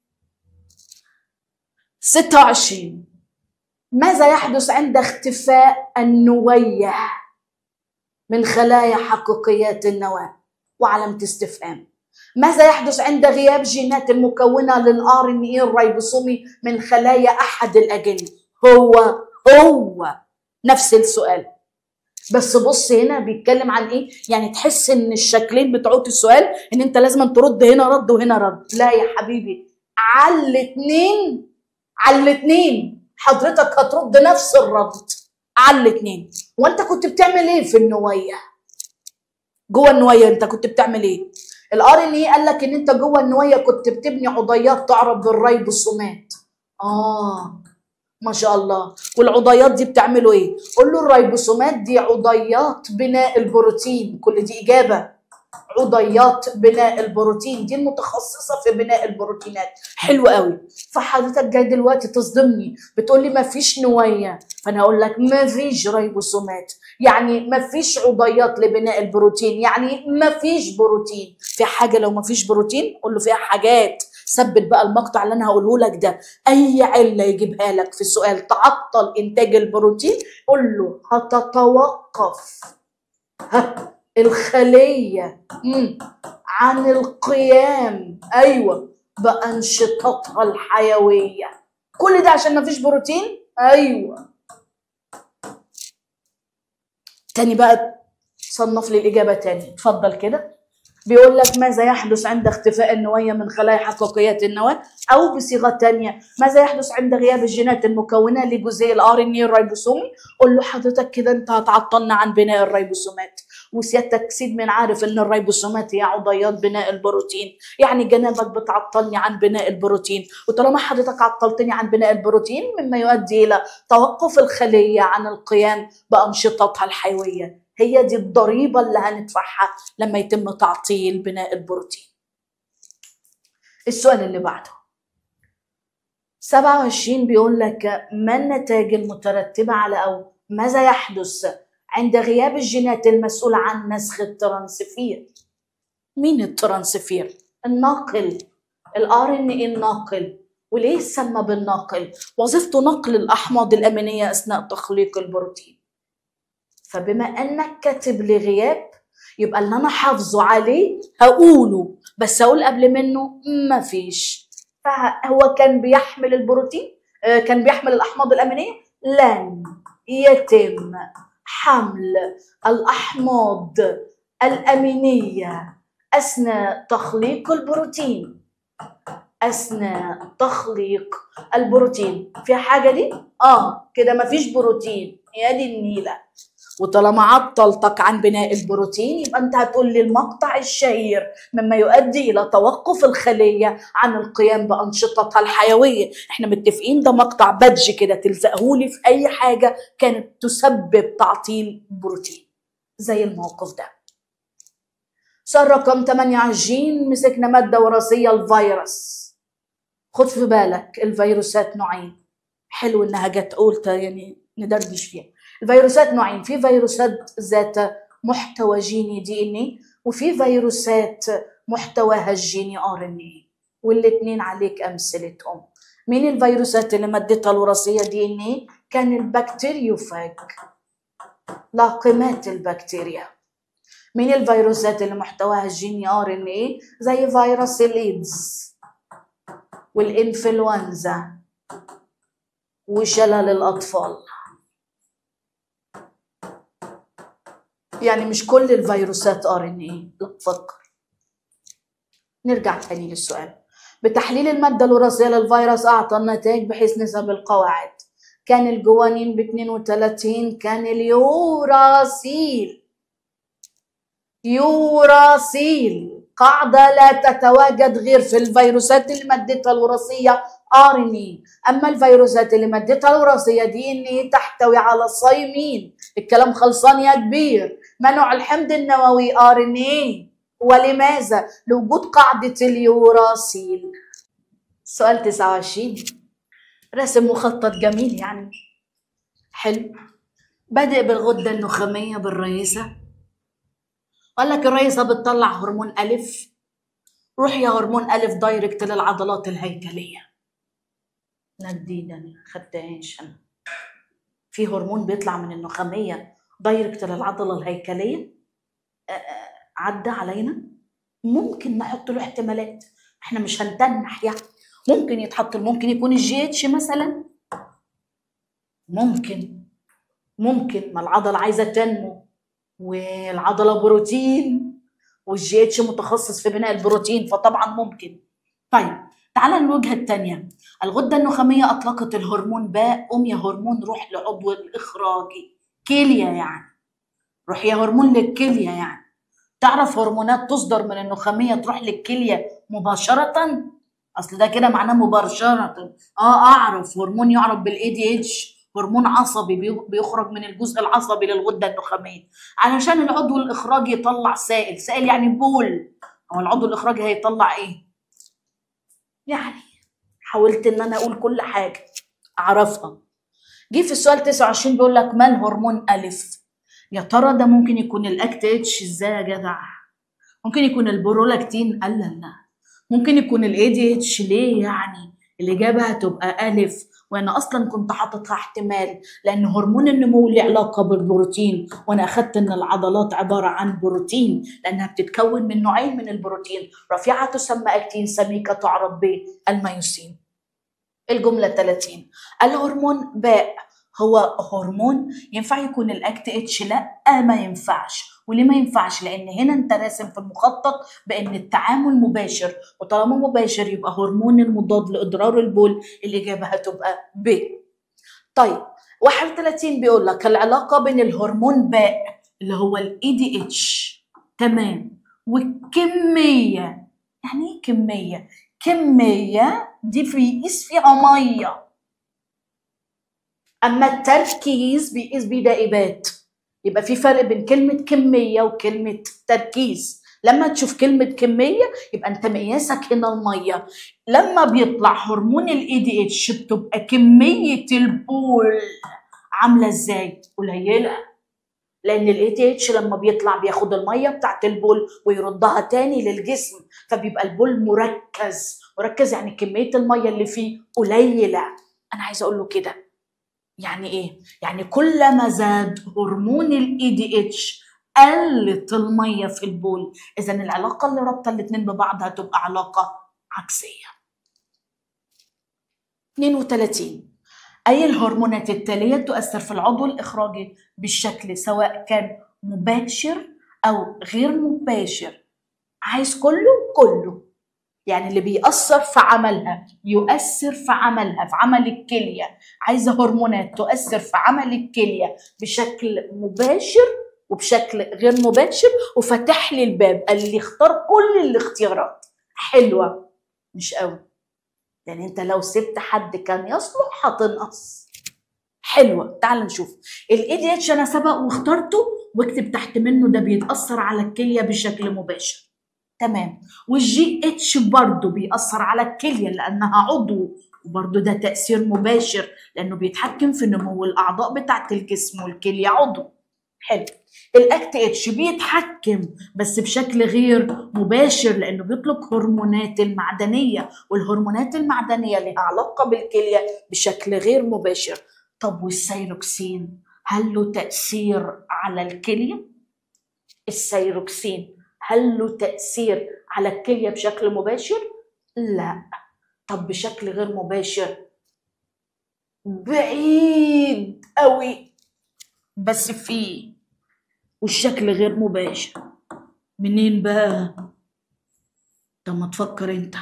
26 ماذا يحدث عند اختفاء النوية من خلايا حقيقيات النواة وعلامة استفهام ماذا يحدث عند غياب جينات المكونة للار ان اي الريبوسومي من خلايا احد الاجنة هو هو نفس السؤال بس بص هنا بيتكلم عن ايه يعني تحس ان الشكلين بتوع السؤال ان انت لازم ترد هنا رد وهنا رد لا يا حبيبي على الاتنين على الاتنين حضرتك هترد نفس الرد على الاتنين وانت كنت بتعمل ايه في النويه جوه النويه انت كنت بتعمل ايه الار ان ايه قال لك ان انت جوه النويه كنت بتبني عضيات تعرف بالريبوسومات اه ما شاء الله والعضيات دي بتعملوا ايه قول له الريبوسومات دي عضيات بناء البروتين كل دي اجابه عضيات بناء البروتين دي المتخصصه في بناء البروتينات حلو قوي فحضرتك جاي دلوقتي تصدمني بتقول لي ما فيش نويه فانا اقول لك ما فيش ريبوسومات يعني ما فيش عضيات لبناء البروتين يعني ما فيش بروتين في حاجه لو ما فيش بروتين قول له فيها حاجات ثبت بقى المقطع اللي انا هقوله لك ده اي عله يجيبها لك في السؤال تعطل انتاج البروتين قول له هتتوقف ها الخليه مم. عن القيام ايوه بانشطتها الحيويه كل ده عشان ما فيش بروتين ايوه تاني بقى صنف لي الاجابه تاني اتفضل كده بيقول لك ماذا يحدث عند اختفاء النوايا من خلايا حقيقيات النواة أو بصيغة تانية ماذا يحدث عند غياب الجينات المكونة لجزيء الار ان الريبوسومي قول له حضرتك كده انت هتعطلنا عن بناء الريبوسومات وسيادتك سيد من عارف ان الريبوسومات هي عضيات بناء البروتين يعني جنابك بتعطلني عن بناء البروتين وطالما حضرتك عطلتني عن بناء البروتين مما يؤدي الى توقف الخليه عن القيام بانشطتها الحيويه هي دي الضريبه اللي هندفعها لما يتم تعطيل بناء البروتين السؤال اللي بعده 27 بيقول لك ما النتائج المترتبة على أو ماذا يحدث عند غياب الجينات المسؤولة عن نسخ الترانسفير مين الترانسفير الناقل الار ان اي الناقل وليه سمى بالناقل وظيفته نقل الاحماض الامينيه اثناء تخليق البروتين فبما انك كاتب لي غياب يبقى اللي انا حافظه عليه هقوله بس اقول قبل منه مفيش فهو كان بيحمل البروتين آه، كان بيحمل الاحماض الامينيه لن يتم حمل الاحماض الامينيه اثناء تخليق البروتين اثناء تخليق البروتين في حاجه دي اه كده مفيش بروتين يا دي النيله وطالما عطلتك عن بناء البروتين يبقى انت هتقول لي المقطع الشهير مما يؤدي الى توقف الخليه عن القيام بانشطتها الحيويه احنا متفقين ده مقطع بدج كده تلزقهولي في اي حاجه كانت تسبب تعطيل بروتين زي الموقف ده سؤال رقم 28 مسكنا ماده وراثيه الفيروس خد في بالك الفيروسات نوعين حلو انها جت قلت يعني ندردش فيها الفيروسات نوعين في فيروسات ذات محتوى جيني دي ان اي وفي فيروسات محتواها الجيني ار ان اي والاثنين عليك امثلتهم مين الفيروسات اللي مادتها الوراثيه دي ان اي كان البكتيريوفاج لاقمات البكتيريا مين الفيروسات اللي محتواها الجيني ار ان اي زي فيروس الايدز والانفلونزا وشلل الاطفال يعني مش كل الفيروسات ار ان اي لا فكر نرجع تاني للسؤال بتحليل المادة الوراثية للفيروس أعطى النتائج بحيث نسب القواعد كان الجوانين ب 32 كان اليوراسيل يوراسيل قاعدة لا تتواجد غير في الفيروسات اللي مادتها الوراثية ار ان اي اما الفيروسات اللي مادتها الوراثيه دي ان اي تحتوي على صيمين الكلام خلصان يا كبير منع الحمض النووي ار ان اي ولماذا لوجود قاعده اليوراسيل سؤال 29 رسم مخطط جميل يعني حلو بادئ بالغده النخاميه بالرئيسه قال لك الرئيسه بتطلع هرمون الف روح يا هرمون الف دايركت للعضلات الهيكليه لا جديدة ما خدتهاش أنا في هرمون بيطلع من النخامية دايركت للعضلة الهيكلية آه، آه، عدى علينا ممكن نحط له احتمالات احنا مش هنتنح يعني ممكن يتحط ممكن يكون الجي اتش مثلا ممكن ممكن ما العضله عايزه تنمو والعضله بروتين والجي اتش متخصص في بناء البروتين فطبعا ممكن طيب تعال الوجهه الثانيه الغده النخاميه اطلقت الهرمون باء قوم يا هرمون روح لعضو الاخراجي كليه يعني روح يا هرمون للكليه يعني تعرف هرمونات تصدر من النخاميه تروح للكليه مباشره اصل ده كده معناه مباشره اه اعرف هرمون يعرف بالاي دي اتش هرمون عصبي بي- بيخرج من الجزء العصبي للغده النخاميه علشان العضو الاخراجي يطلع سائل سائل يعني بول هو العضو الاخراجي هيطلع ايه يعني حاولت ان انا اقول كل حاجه اعرفها جه في السؤال 29 بيقول لك ما الهرمون الف يا ترى ده ممكن يكون الاكت اتش ازاي يا جدع ممكن يكون البرولاكتين قال لا لا ممكن يكون الاي دي اتش ليه يعني الاجابه هتبقى الف وانا اصلا كنت حاططها احتمال لان هرمون النمو له علاقه بالبروتين وانا اخدت ان العضلات عباره عن بروتين لانها بتتكون من نوعين من البروتين رفيعه تسمى اكتين سميكه تعرف بالميوسين الجمله 30 الهرمون باء هو هرمون ينفع يكون الاكت اتش لا ما ينفعش وليه ما ينفعش لان هنا انت راسم في المخطط بان التعامل مباشر وطالما مباشر يبقى هرمون المضاد لاضرار البول الاجابه هتبقى ب طيب 31 بيقول لك العلاقه بين الهرمون باء اللي هو الاي دي اتش تمام والكميه يعني ايه كميه كميه دي بيقيس فيها ميه اما التركيز بيقيس بيه دائبات يبقى في فرق بين كلمه كميه وكلمه تركيز لما تشوف كلمه كميه يبقى انت مقياسك هنا الميه لما بيطلع هرمون الاي دي اتش بتبقى كميه البول عامله ازاي قليله لان الاي تي اتش لما بيطلع بياخد الميه بتاعت البول ويردها تاني للجسم فبيبقى البول مركز مركز يعني كميه الميه اللي فيه قليله انا عايزه اقول له كده يعني ايه يعني كلما زاد هرمون الاي دي اتش قلت الميه في البول اذا العلاقه اللي رابطه الاثنين ببعض هتبقى علاقه عكسيه 32 أي الهرمونات التالية تؤثر في العضو الإخراجي بالشكل سواء كان مباشر أو غير مباشر عايز كله كله يعني اللي بيأثر في عملها يؤثر في عملها في عمل الكلية عايزة هرمونات تؤثر في عمل الكلية بشكل مباشر وبشكل غير مباشر وفتح لي الباب قال لي اختار كل الاختيارات حلوة مش قوي لان انت لو سبت حد كان يصلح هتنقص حلوه تعال نشوف الاي دي اتش انا سبق واخترته واكتب تحت منه ده بيتاثر على الكليه بشكل مباشر تمام والجي اتش برضه بيأثر على الكليه لانها عضو وبرضه ده تأثير مباشر لأنه بيتحكم في نمو الأعضاء بتاعة الجسم والكلية عضو حلو الاكت اتش بيتحكم بس بشكل غير مباشر لانه بيطلق هرمونات المعدنيه والهرمونات المعدنيه لها علاقه بالكليه بشكل غير مباشر طب والسيروكسين هل له تاثير على الكليه السيروكسين هل له تاثير على الكليه بشكل مباشر لا طب بشكل غير مباشر بعيد قوي بس فيه والشكل غير مباشر منين بقى طب ما تفكر انت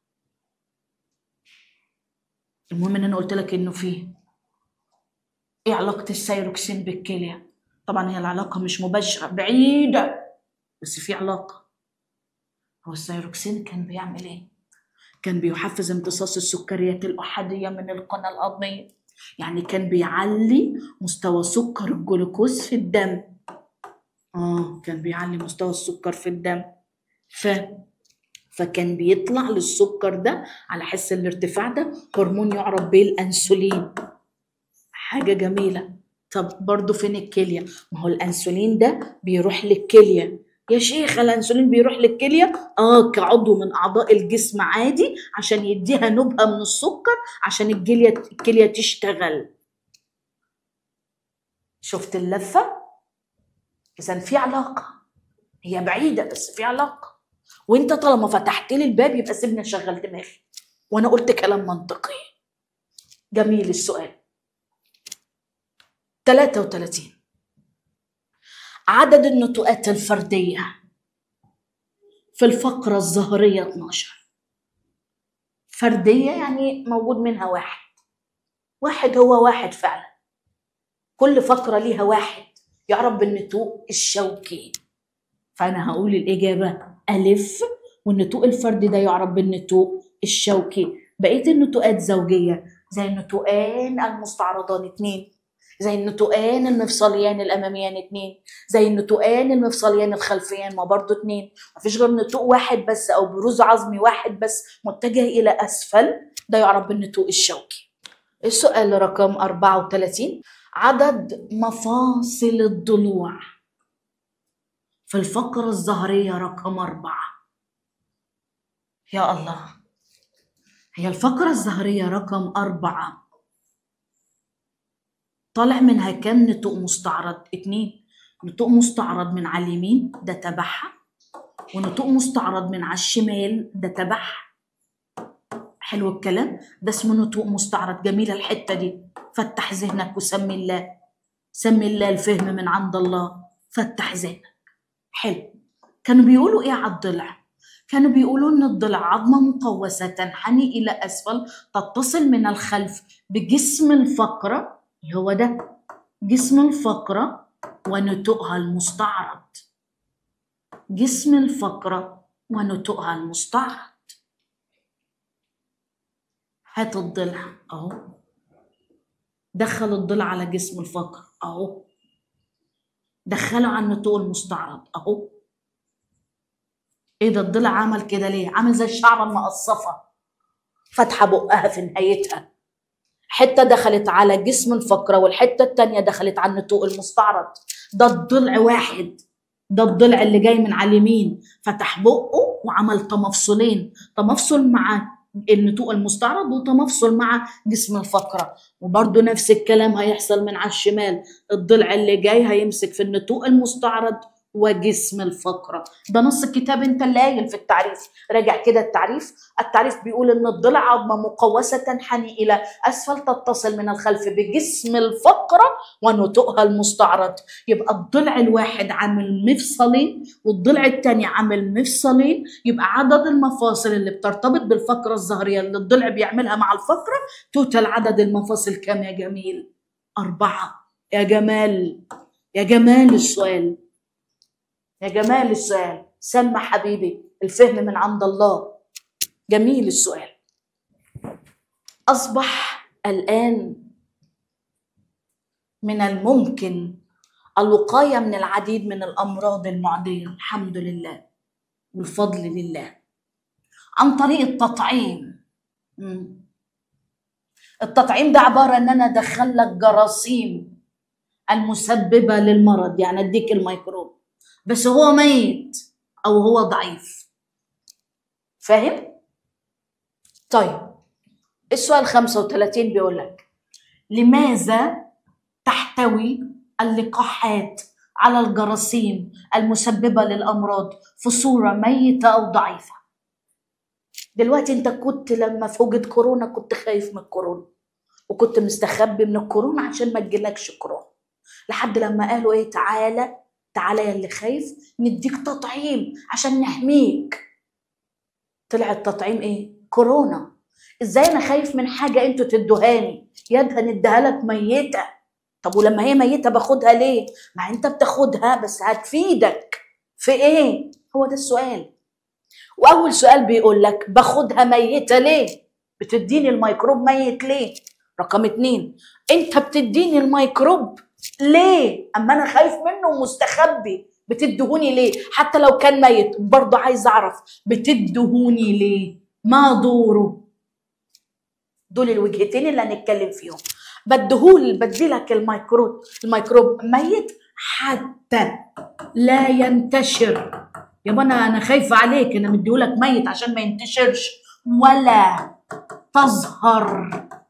المهم ان انا قلت لك انه فيه ايه علاقة السيروكسين بالكلية طبعا هي العلاقة مش مباشرة بعيدة بس في علاقة هو السيروكسين كان بيعمل ايه كان بيحفز امتصاص السكريات الأحادية من القناة الهضمية يعني كان بيعلي مستوى سكر الجلوكوز في الدم اه كان بيعلي مستوى السكر في الدم ف فكان بيطلع للسكر ده على حس الارتفاع ده هرمون يعرف بيه الانسولين حاجة جميلة طب برضو فين الكلية ما هو الانسولين ده بيروح للكلية يا شيخ الانسولين بيروح للكلية اه كعضو من اعضاء الجسم عادي عشان يديها نبهة من السكر عشان الكلية الكلية تشتغل شفت اللفة اذا في علاقة هي بعيدة بس في علاقة وانت طالما فتحت لي الباب يبقى سيبني اشغل دماغي وانا قلت كلام منطقي جميل السؤال 33 عدد النتوءات الفردية في الفقرة الظهرية 12 فردية يعني موجود منها واحد واحد هو واحد فعلا كل فقرة ليها واحد يعرف بالنتوء الشوكي فأنا هقول الإجابة ألف والنتوء الفردي ده يعرف بالنتوء الشوكي بقية النتوءات زوجية زي النتوءان المستعرضان اتنين زي النتوءان المفصليان الاماميان اتنين زي النتوءان المفصليان الخلفيان ما برضو اتنين مفيش غير نتوء واحد بس او بروز عظمي واحد بس متجه الى اسفل ده يعرف بالنتوء الشوكي السؤال رقم 34 عدد مفاصل الضلوع في الفقرة الظهرية رقم أربعة يا الله هي الفقرة الظهرية رقم أربعة طالع منها كام نتوء مستعرض اتنين نتوء مستعرض من على اليمين ده تبعها ونتوء مستعرض من على الشمال ده تبعها حلو الكلام ده اسمه نتوء مستعرض جميلة الحتة دي فتح ذهنك وسمي الله سمي الله الفهم من عند الله فتح ذهنك حلو كانوا بيقولوا ايه على الضلع كانوا بيقولوا ان الضلع عظمه مقوسه تنحني الى اسفل تتصل من الخلف بجسم الفقره هو ده جسم الفقره ونتوءها المستعرض جسم الفقره ونتوءها المستعرض هات الضلع اهو دخل الضلع على جسم الفقره اهو دخله على النتوء المستعرض اهو ايه ده الضلع عمل كده ليه عامل زي الشعره المقصفه فاتحه بقها في نهايتها حته دخلت على جسم الفقره والحته التانية دخلت على النتوء المستعرض ده الضلع واحد ده الضلع اللي جاي من على اليمين فتح بقه وعمل تمفصلين تمفصل مع النتوء المستعرض وتمفصل مع جسم الفقرة وبرضه نفس الكلام هيحصل من على الشمال الضلع اللي جاي هيمسك في النتوء المستعرض وجسم الفقرة ده نص الكتاب انت اللي قايل في التعريف راجع كده التعريف التعريف بيقول ان الضلع عظمة مقوسة تنحني الى اسفل تتصل من الخلف بجسم الفقرة ونتوءها المستعرض يبقى الضلع الواحد عامل مفصلين والضلع الثاني عامل مفصلين يبقى عدد المفاصل اللي بترتبط بالفقرة الظهرية اللي الضلع بيعملها مع الفقرة توتال عدد المفاصل كام يا جميل أربعة يا جمال يا جمال السؤال يا جمال السؤال سمع حبيبي الفهم من عند الله جميل السؤال أصبح الآن من الممكن الوقاية من العديد من الأمراض المعدية الحمد لله والفضل لله عن طريق التطعيم مم. التطعيم ده عبارة ان انا ادخل لك جراثيم المسببة للمرض يعني اديك الميكروب بس هو ميت او هو ضعيف فاهم طيب السؤال 35 بيقول لك لماذا تحتوي اللقاحات على الجراثيم المسببة للأمراض في صورة ميتة أو ضعيفة دلوقتي انت كنت لما فوجد كورونا كنت خايف من الكورونا وكنت مستخبي من الكورونا عشان ما تجيلكش كورونا لحد لما قالوا ايه تعالى تعالى يا اللي خايف نديك تطعيم عشان نحميك طلع التطعيم ايه كورونا ازاي انا خايف من حاجه انتوا تدوهاني يد هنديها لك ميته طب ولما هي ميته باخدها ليه ما انت بتاخدها بس هتفيدك في ايه هو ده السؤال واول سؤال بيقول لك باخدها ميته ليه بتديني الميكروب ميت ليه رقم اتنين انت بتديني الميكروب ليه اما انا خايف منه ومستخبي بتدهوني ليه حتى لو كان ميت برضه عايز اعرف بتدهوني ليه ما دوره دول الوجهتين اللي هنتكلم فيهم بديهول بديلك الميكروب الميكروب ميت حتى لا ينتشر يابا انا انا خايفه عليك انا مديهولك ميت عشان ما ينتشرش ولا تظهر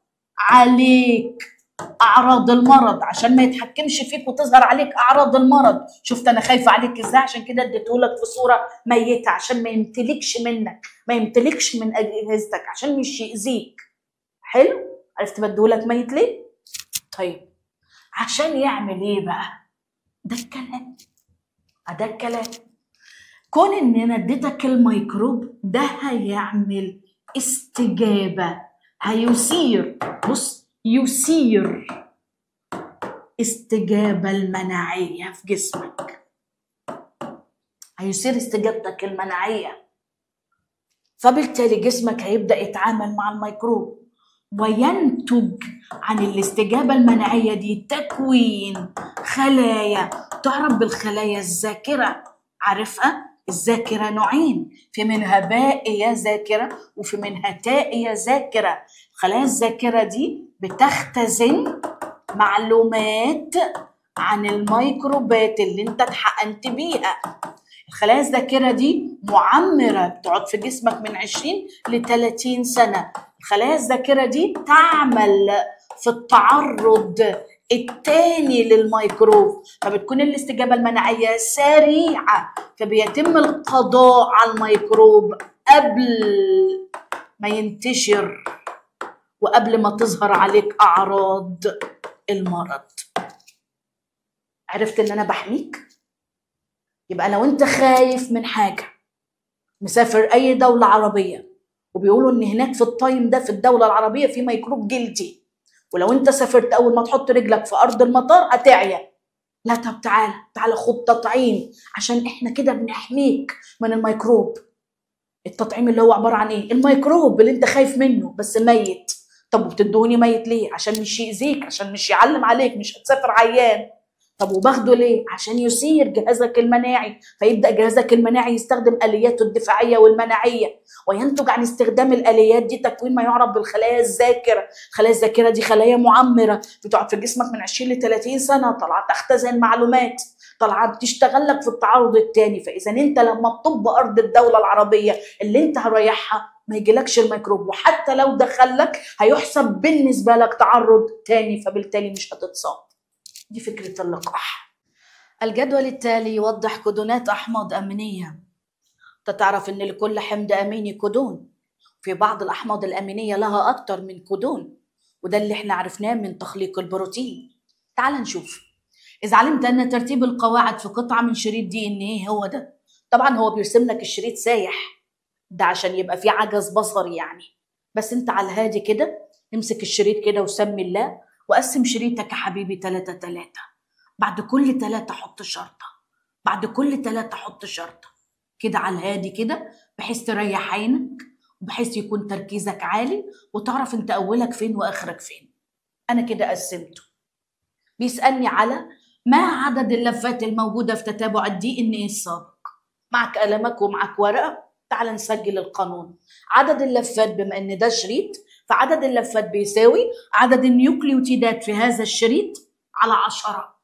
عليك اعراض المرض عشان ما يتحكمش فيك وتظهر عليك اعراض المرض شفت انا خايفه عليك ازاي عشان كده اديتهولك في صوره ميته عشان ما يمتلكش منك ما يمتلكش من اجهزتك عشان مش يأذيك حلو عرفت بديهولك ميت ليه طيب عشان يعمل ايه بقى ده الكلام ده الكلام كون ان انا اديتك الميكروب ده هيعمل استجابه هيثير بص يثير استجابه المناعيه في جسمك هيثير استجابتك المناعيه فبالتالي جسمك هيبدا يتعامل مع الميكروب وينتج عن الاستجابة المناعية دي تكوين خلايا تعرف بالخلايا الذاكرة عارفها الذاكرة نوعين في منها بائية ذاكرة وفي منها تائية ذاكرة خلايا الذاكرة دي بتختزن معلومات عن الميكروبات اللي انت اتحقنت بيها الخلايا الذاكرة دي معمرة بتقعد في جسمك من 20 ل 30 سنة الخلايا الذاكرة دي تعمل في التعرض التاني للميكروب فبتكون الاستجابة المناعية سريعة فبيتم القضاء على الميكروب قبل ما ينتشر وقبل ما تظهر عليك أعراض المرض عرفت ان انا بحميك يبقى لو انت خايف من حاجه مسافر اي دوله عربيه وبيقولوا ان هناك في التايم ده في الدوله العربيه في ميكروب جلدي ولو انت سافرت اول ما تحط رجلك في ارض المطار هتعيا لا طب تعالى تعالى خد تطعيم عشان احنا كده بنحميك من الميكروب التطعيم اللي هو عباره عن ايه الميكروب اللي انت خايف منه بس ميت طب وبتدوني ميت ليه عشان مش يأذيك عشان مش يعلم عليك مش هتسافر عيان طب وباخده ليه؟ عشان يثير جهازك المناعي فيبدا جهازك المناعي يستخدم الياته الدفاعيه والمناعيه وينتج عن استخدام الاليات دي تكوين ما يعرف بالخلايا الذاكره، الخلايا الذاكره دي خلايا معمره بتقعد في جسمك من 20 ل 30 سنه طالعه تختزن معلومات طالعه بتشتغل لك في التعرض الثاني فاذا انت لما تطب ارض الدوله العربيه اللي انت هريحها ما يجيلكش الميكروب وحتى لو دخلك هيحسب بالنسبه لك تعرض تاني فبالتالي مش هتتصاب. دي فكرة اللقاح الجدول التالي يوضح كودونات أحماض أمينية أنت تعرف إن لكل حمض أميني كودون في بعض الأحماض الأمينية لها أكتر من كودون وده اللي احنا عرفناه من تخليق البروتين تعال نشوف إذا علمت أن ترتيب القواعد في قطعة من شريط دي إن إيه هو ده طبعا هو بيرسم لك الشريط سايح ده عشان يبقى فيه عجز بصري يعني بس انت على الهادي كده امسك الشريط كده وسمي الله وقسم شريطك يا حبيبي تلاتة تلاتة بعد كل تلاتة حط شرطة بعد كل تلاتة حط شرطة كده على الهادي كده بحيث تريح عينك وبحيث يكون تركيزك عالي وتعرف انت اولك فين واخرك فين انا كده قسمته بيسالني على ما عدد اللفات الموجوده في تتابع الدي ان ايه السابق معك قلمك ومعك ورقه تعال نسجل القانون عدد اللفات بما ان ده شريط فعدد اللفات بيساوي عدد النيوكليوتيدات في هذا الشريط على عشرة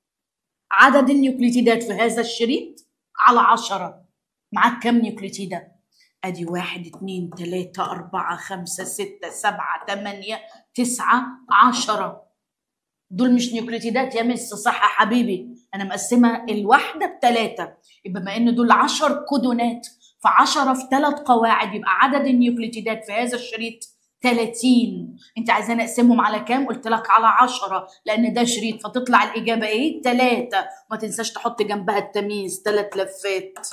عدد النيوكليوتيدات في هذا الشريط على عشرة معاك كم نيوكليوتيدة؟ ادي واحد اتنين تلاتة اربعة خمسة ستة سبعة تمانية تسعة عشرة دول مش نيوكليوتيدات يا مس صح يا حبيبي انا مقسمة الواحدة بتلاتة يبقى بما ان دول عشر كودونات فعشرة في ثلاث قواعد يبقى عدد النيوكليوتيدات في هذا الشريط 30 انت عايزاني اقسمهم على كام قلت لك على 10 لان ده شريط فتطلع الاجابه ايه 3 ما تنساش تحط جنبها التمييز ثلاث لفات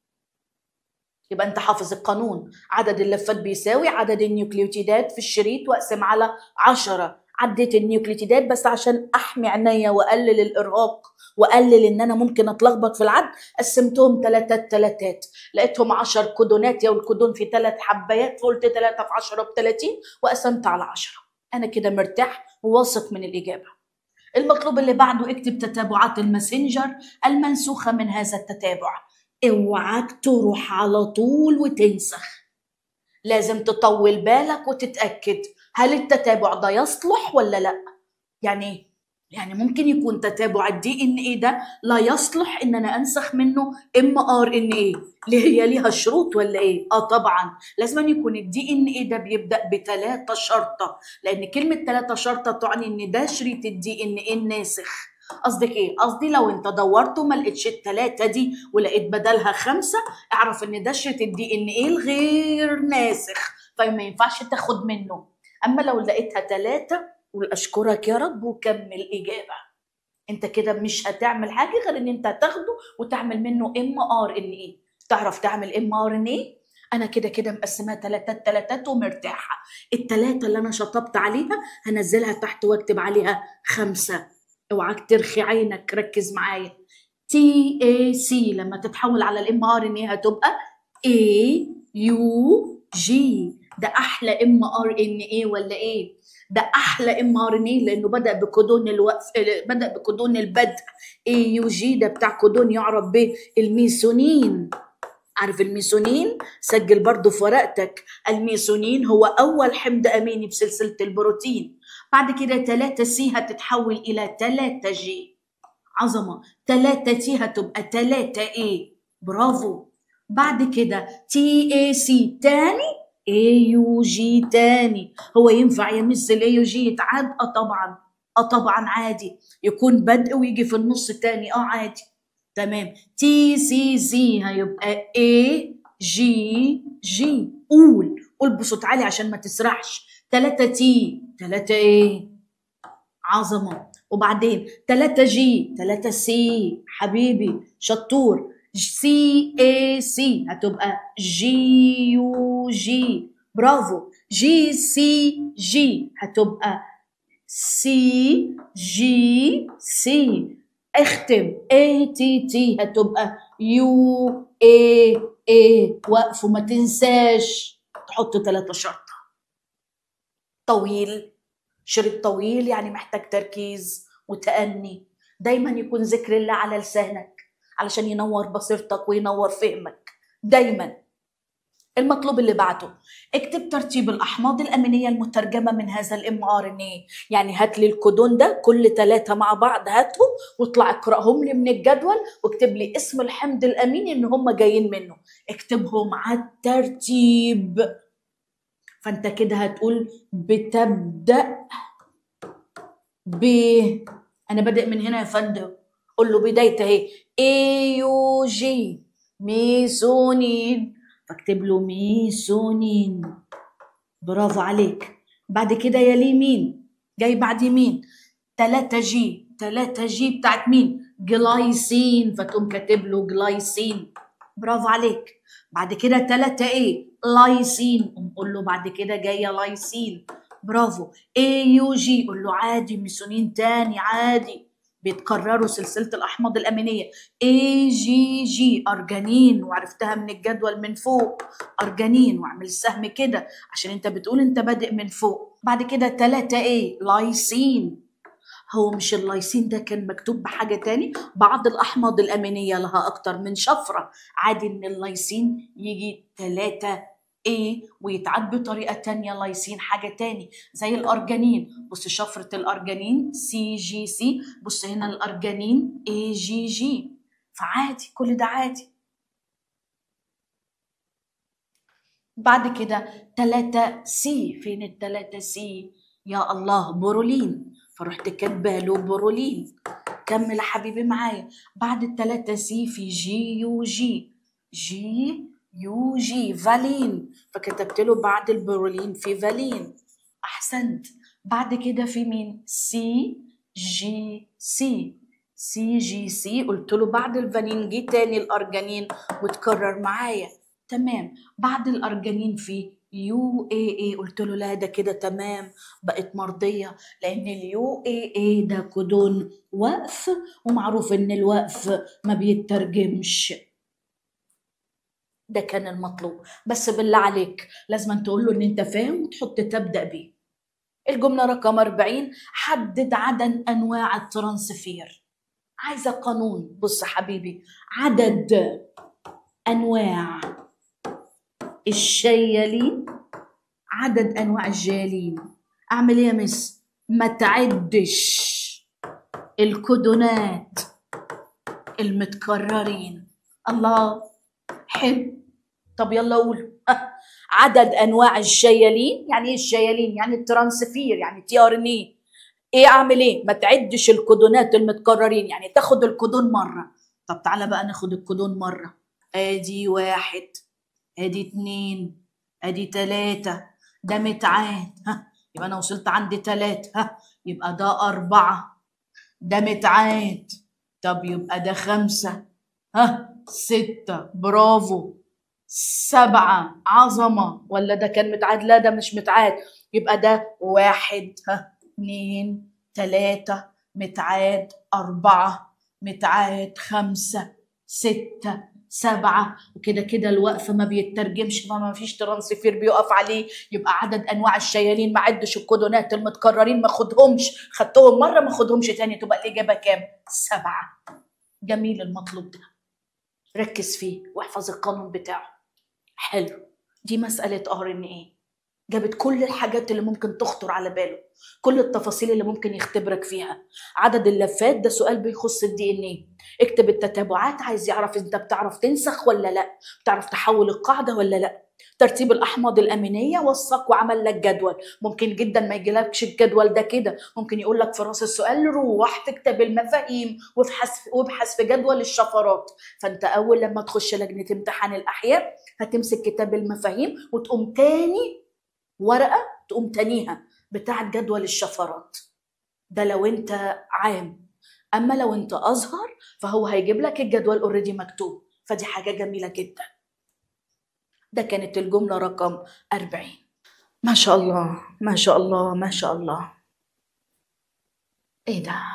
يبقى انت حافظ القانون عدد اللفات بيساوي عدد النيوكليوتيدات في الشريط واقسم على 10 عديت النيوكليوتيدات بس عشان احمي عينيا واقلل الارهاق واقلل ان انا ممكن اتلخبط في العد قسمتهم ثلاثات ثلاثات لقيتهم 10 كودونات يا والكودون في ثلاث حبايات فقلت 3 في 10 ب 30 وقسمت على 10 انا كده مرتاح وواثق من الاجابه المطلوب اللي بعده اكتب تتابعات الماسنجر المنسوخه من هذا التتابع اوعاك تروح على طول وتنسخ لازم تطول بالك وتتاكد هل التتابع ده يصلح ولا لا يعني ايه يعني ممكن يكون تتابع الدي ان ايه ده لا يصلح ان انا انسخ منه ام ار ان ايه اللي هي ليها شروط ولا ايه اه طبعا لازم أن يكون الدي ان ايه ده بيبدا بثلاثه شرطه لان كلمه ثلاثه شرطه تعني ان ده شريط الدي ان ايه الناسخ قصدك ايه قصدي لو انت دورت وما لقيتش الثلاثه دي ولقيت بدلها خمسه اعرف ان ده شريط الدي ان ايه الغير ناسخ فما ينفعش تاخد منه اما لو لقيتها ثلاثه قول اشكرك يا رب وكمل اجابه انت كده مش هتعمل حاجه غير ان انت هتاخده وتعمل منه ام ار ان ايه تعرف تعمل ام ار ان ايه انا كده كده مقسماها تلاتات تلاتات ومرتاحه التلاته اللي انا شطبت عليها هنزلها تحت واكتب عليها خمسه اوعاك ترخي عينك ركز معايا تي اي سي لما تتحول على الام ار ان ايه هتبقى اي يو جي ده احلى ام ار ان ايه ولا ايه ده احلى ام ار ان ايه لانه بدا بكودون الوقف بدا بكودون البدء اي يو جي ده بتاع كودون يعرف بالميسونين عارف الميسونين سجل برضو في ورقتك الميسونين هو اول حمض اميني في سلسله البروتين بعد كده 3 سي هتتحول الى 3 جي عظمه 3 تي هتبقى 3 اي برافو بعد كده تي اي سي تاني اي يو جي تاني هو ينفع يمس الاي يو جي يتعاد اه طبعا اه طبعا عادي يكون بدء ويجي في النص تاني اه عادي تمام تي سي سي هيبقى اي جي جي قول قول بصوت عالي عشان ما تسرحش 3 تي 3 ايه عظمه وبعدين 3 جي 3 سي حبيبي شطور سي اي سي هتبقى جي يو جي برافو جي سي جي هتبقى سي جي سي اختم اي تي تي هتبقى يو اي اي وقف وما تنساش تحط ثلاثة شرطة طويل شريط طويل يعني محتاج تركيز وتأني دايما يكون ذكر الله على لسانك علشان ينور بصيرتك وينور فهمك دايما المطلوب اللي بعده اكتب ترتيب الاحماض الامينيه المترجمه من هذا الام ار ان اي يعني هات لي الكودون ده كل ثلاثه مع بعض هاتهم واطلع اقراهم لي من الجدول واكتب لي اسم الحمض الاميني ان هم جايين منه اكتبهم على الترتيب فانت كده هتقول بتبدا ب انا بادئ من هنا يا فندم قول له بدايته اهي اي يو جي ميسونين فاكتب له ميسونين برافو عليك بعد كده يليه مين جاي بعد مين 3 جي 3 جي بتاعت مين جلايسين فتقوم كاتب له جلايسين برافو عليك بعد كده 3 ايه لايسين قوم قول له بعد كده جايه لايسين برافو اي يو جي قول له عادي ميسونين تاني عادي بيتكرروا سلسلة الأحماض الأمينية اي جي جي أرجانين وعرفتها من الجدول من فوق أرجانين واعمل السهم كده عشان أنت بتقول أنت بادئ من فوق بعد كده 3 ايه لايسين هو مش اللايسين ده كان مكتوب بحاجة تاني بعض الأحماض الأمينية لها أكتر من شفرة عادي إن اللايسين يجي 3 A ويتعاد بطريقة تانية لايسين حاجة تاني زي الأرجانين بص شفرة الأرجانين سي جي سي بص هنا الأرجانين اي جي جي فعادي كل ده عادي بعد كده تلاتة سي فين التلاتة سي يا الله بورولين فرحت كاتبه له بورولين كمل يا حبيبي معايا بعد التلاتة سي في جي يو جي جي يو جي فالين فكتبت له بعد البرولين في فالين احسنت بعد كده في مين سي جي سي سي جي سي قلت له بعد الفالين جه تاني الارجانين وتكرر معايا تمام بعد الارجانين في يو اي اي قلت له لا ده كده تمام بقت مرضيه لان اليو اي اي ده كودون وقف ومعروف ان الوقف ما بيترجمش ده كان المطلوب بس بالله عليك لازم تقول له ان انت فاهم وتحط تبدا بيه الجمله رقم 40 حدد عدد انواع الترانسفير عايزه قانون بص حبيبي عدد انواع الشيالين عدد انواع الجيالين اعمل ايه يا مس ما تعدش الكودونات المتكررين الله حلو طب يلا قول عدد انواع الشيالين يعني ايه الشيالين يعني الترانسفير يعني تي ار ان ايه ايه اعمل ايه ما تعدش الكودونات المتكررين يعني تاخد الكودون مره طب تعالى بقى ناخد الكودون مره ادي واحد ادي اتنين ادي تلاتة ده متعاد ها يبقى انا وصلت عند تلاتة ها يبقى ده اربعة ده متعاد طب يبقى ده خمسة ها ستة برافو سبعة عظمة ولا ده كان متعاد لا ده مش متعاد يبقى ده واحد ها اتنين تلاتة متعاد أربعة متعاد خمسة ستة سبعة وكده كده الوقف ما بيترجمش ما فيش ترانسفير بيقف عليه يبقى عدد انواع الشيالين ما عدش الكودونات المتكررين ما خدهمش خدتهم مره ما خدهمش تاني تبقى الاجابه كام سبعه جميل المطلوب ده ركز فيه واحفظ القانون بتاعه حلو دي مساله ار ان ايه جابت كل الحاجات اللي ممكن تخطر على باله كل التفاصيل اللي ممكن يختبرك فيها عدد اللفات ده سؤال بيخص الدي ان ايه اكتب التتابعات عايز يعرف انت بتعرف تنسخ ولا لا بتعرف تحول القاعده ولا لا ترتيب الاحماض الامينيه وثق وعمل لك جدول ممكن جدا ما يجيلكش الجدول ده كده ممكن يقول لك في راس السؤال روح تكتب المفاهيم وابحث وابحث في جدول الشفرات فانت اول لما تخش لجنه امتحان الاحياء هتمسك كتاب المفاهيم وتقوم تاني ورقه تقوم تانيها بتاعه جدول الشفرات ده لو انت عام اما لو انت ازهر فهو هيجيب لك الجدول اوريدي مكتوب فدي حاجه جميله جدا ده كانت الجمله رقم 40 ما شاء الله ما شاء الله ما شاء الله ايه ده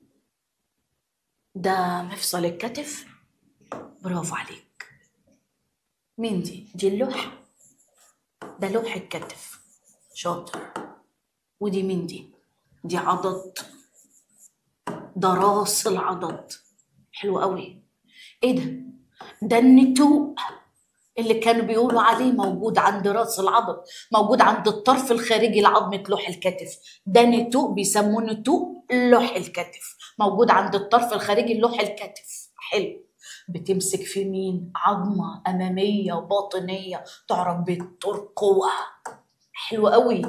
ده مفصل الكتف برافو عليك مين دي دي اللوحه ده لوح الكتف شاطر ودي مين دي دي عضد ده راس العضد حلو قوي ايه ده ده النتوء اللي كانوا بيقولوا عليه موجود عند راس العضد موجود عند الطرف الخارجي لعظمة لوح الكتف ده نتوء بيسموه نتوء لوح الكتف موجود عند الطرف الخارجي لوح الكتف حلو بتمسك في مين عظمة أمامية وباطنية تعرف بالترقوة حلو قوي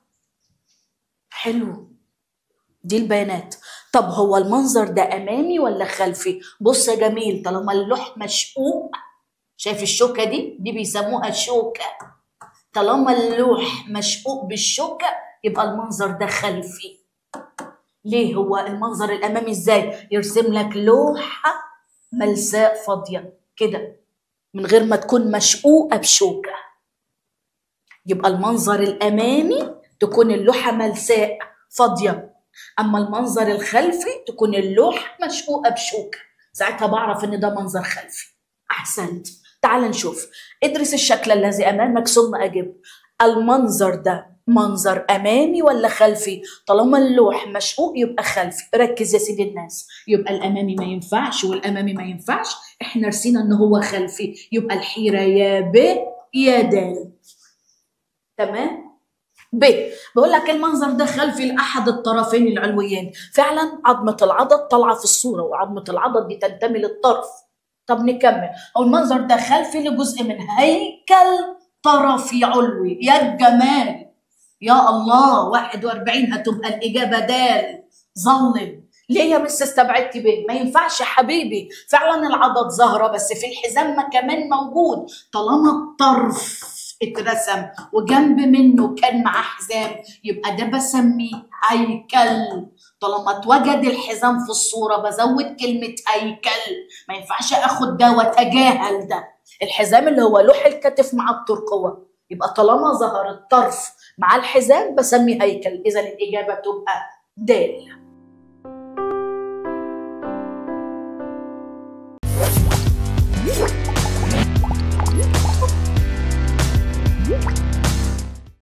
حلو دي البيانات طب هو المنظر ده امامي ولا خلفي بص يا جميل طالما اللوح مشقوق شايف الشوكه دي دي بيسموها شوكه طالما اللوح مشقوق بالشوكه يبقى المنظر ده خلفي ليه هو المنظر الامامي ازاي يرسم لك لوحه ملساء فاضيه كده من غير ما تكون مشقوقه بشوكه يبقى المنظر الامامي تكون اللوحه ملساء فاضيه اما المنظر الخلفي تكون اللوحه مشقوقه بشوكه ساعتها بعرف ان ده منظر خلفي احسنت تعال نشوف ادرس الشكل الذي امامك ثم اجب المنظر ده منظر امامي ولا خلفي طالما اللوح مشقوق يبقى خلفي ركز يا سيدي الناس يبقى الامامي ما ينفعش والامامي ما ينفعش احنا رسينا ان هو خلفي يبقى الحيره يا ب يا د تمام ب بقول لك المنظر ده خلفي لاحد الطرفين العلويين فعلا عظمه العضد طالعه في الصوره وعظمه العضد دي تنتمي للطرف طب نكمل او المنظر ده خلفي لجزء من هيكل طرفي علوي يا الجمال يا الله 41 هتبقى الاجابه دال ظلم ليه يا مس استبعدتي به ما ينفعش يا حبيبي فعلا العضد ظاهره بس في الحزام ما كمان موجود طالما الطرف اترسم وجنب منه كان معاه حزام يبقى ده بسميه هيكل طالما اتوجد الحزام في الصورة بزود كلمة هيكل ما ينفعش اخد ده واتجاهل ده الحزام اللي هو لوح الكتف مع الترقوة يبقى طالما ظهر الطرف مع الحزام بسميه هيكل اذا الاجابة تبقى دال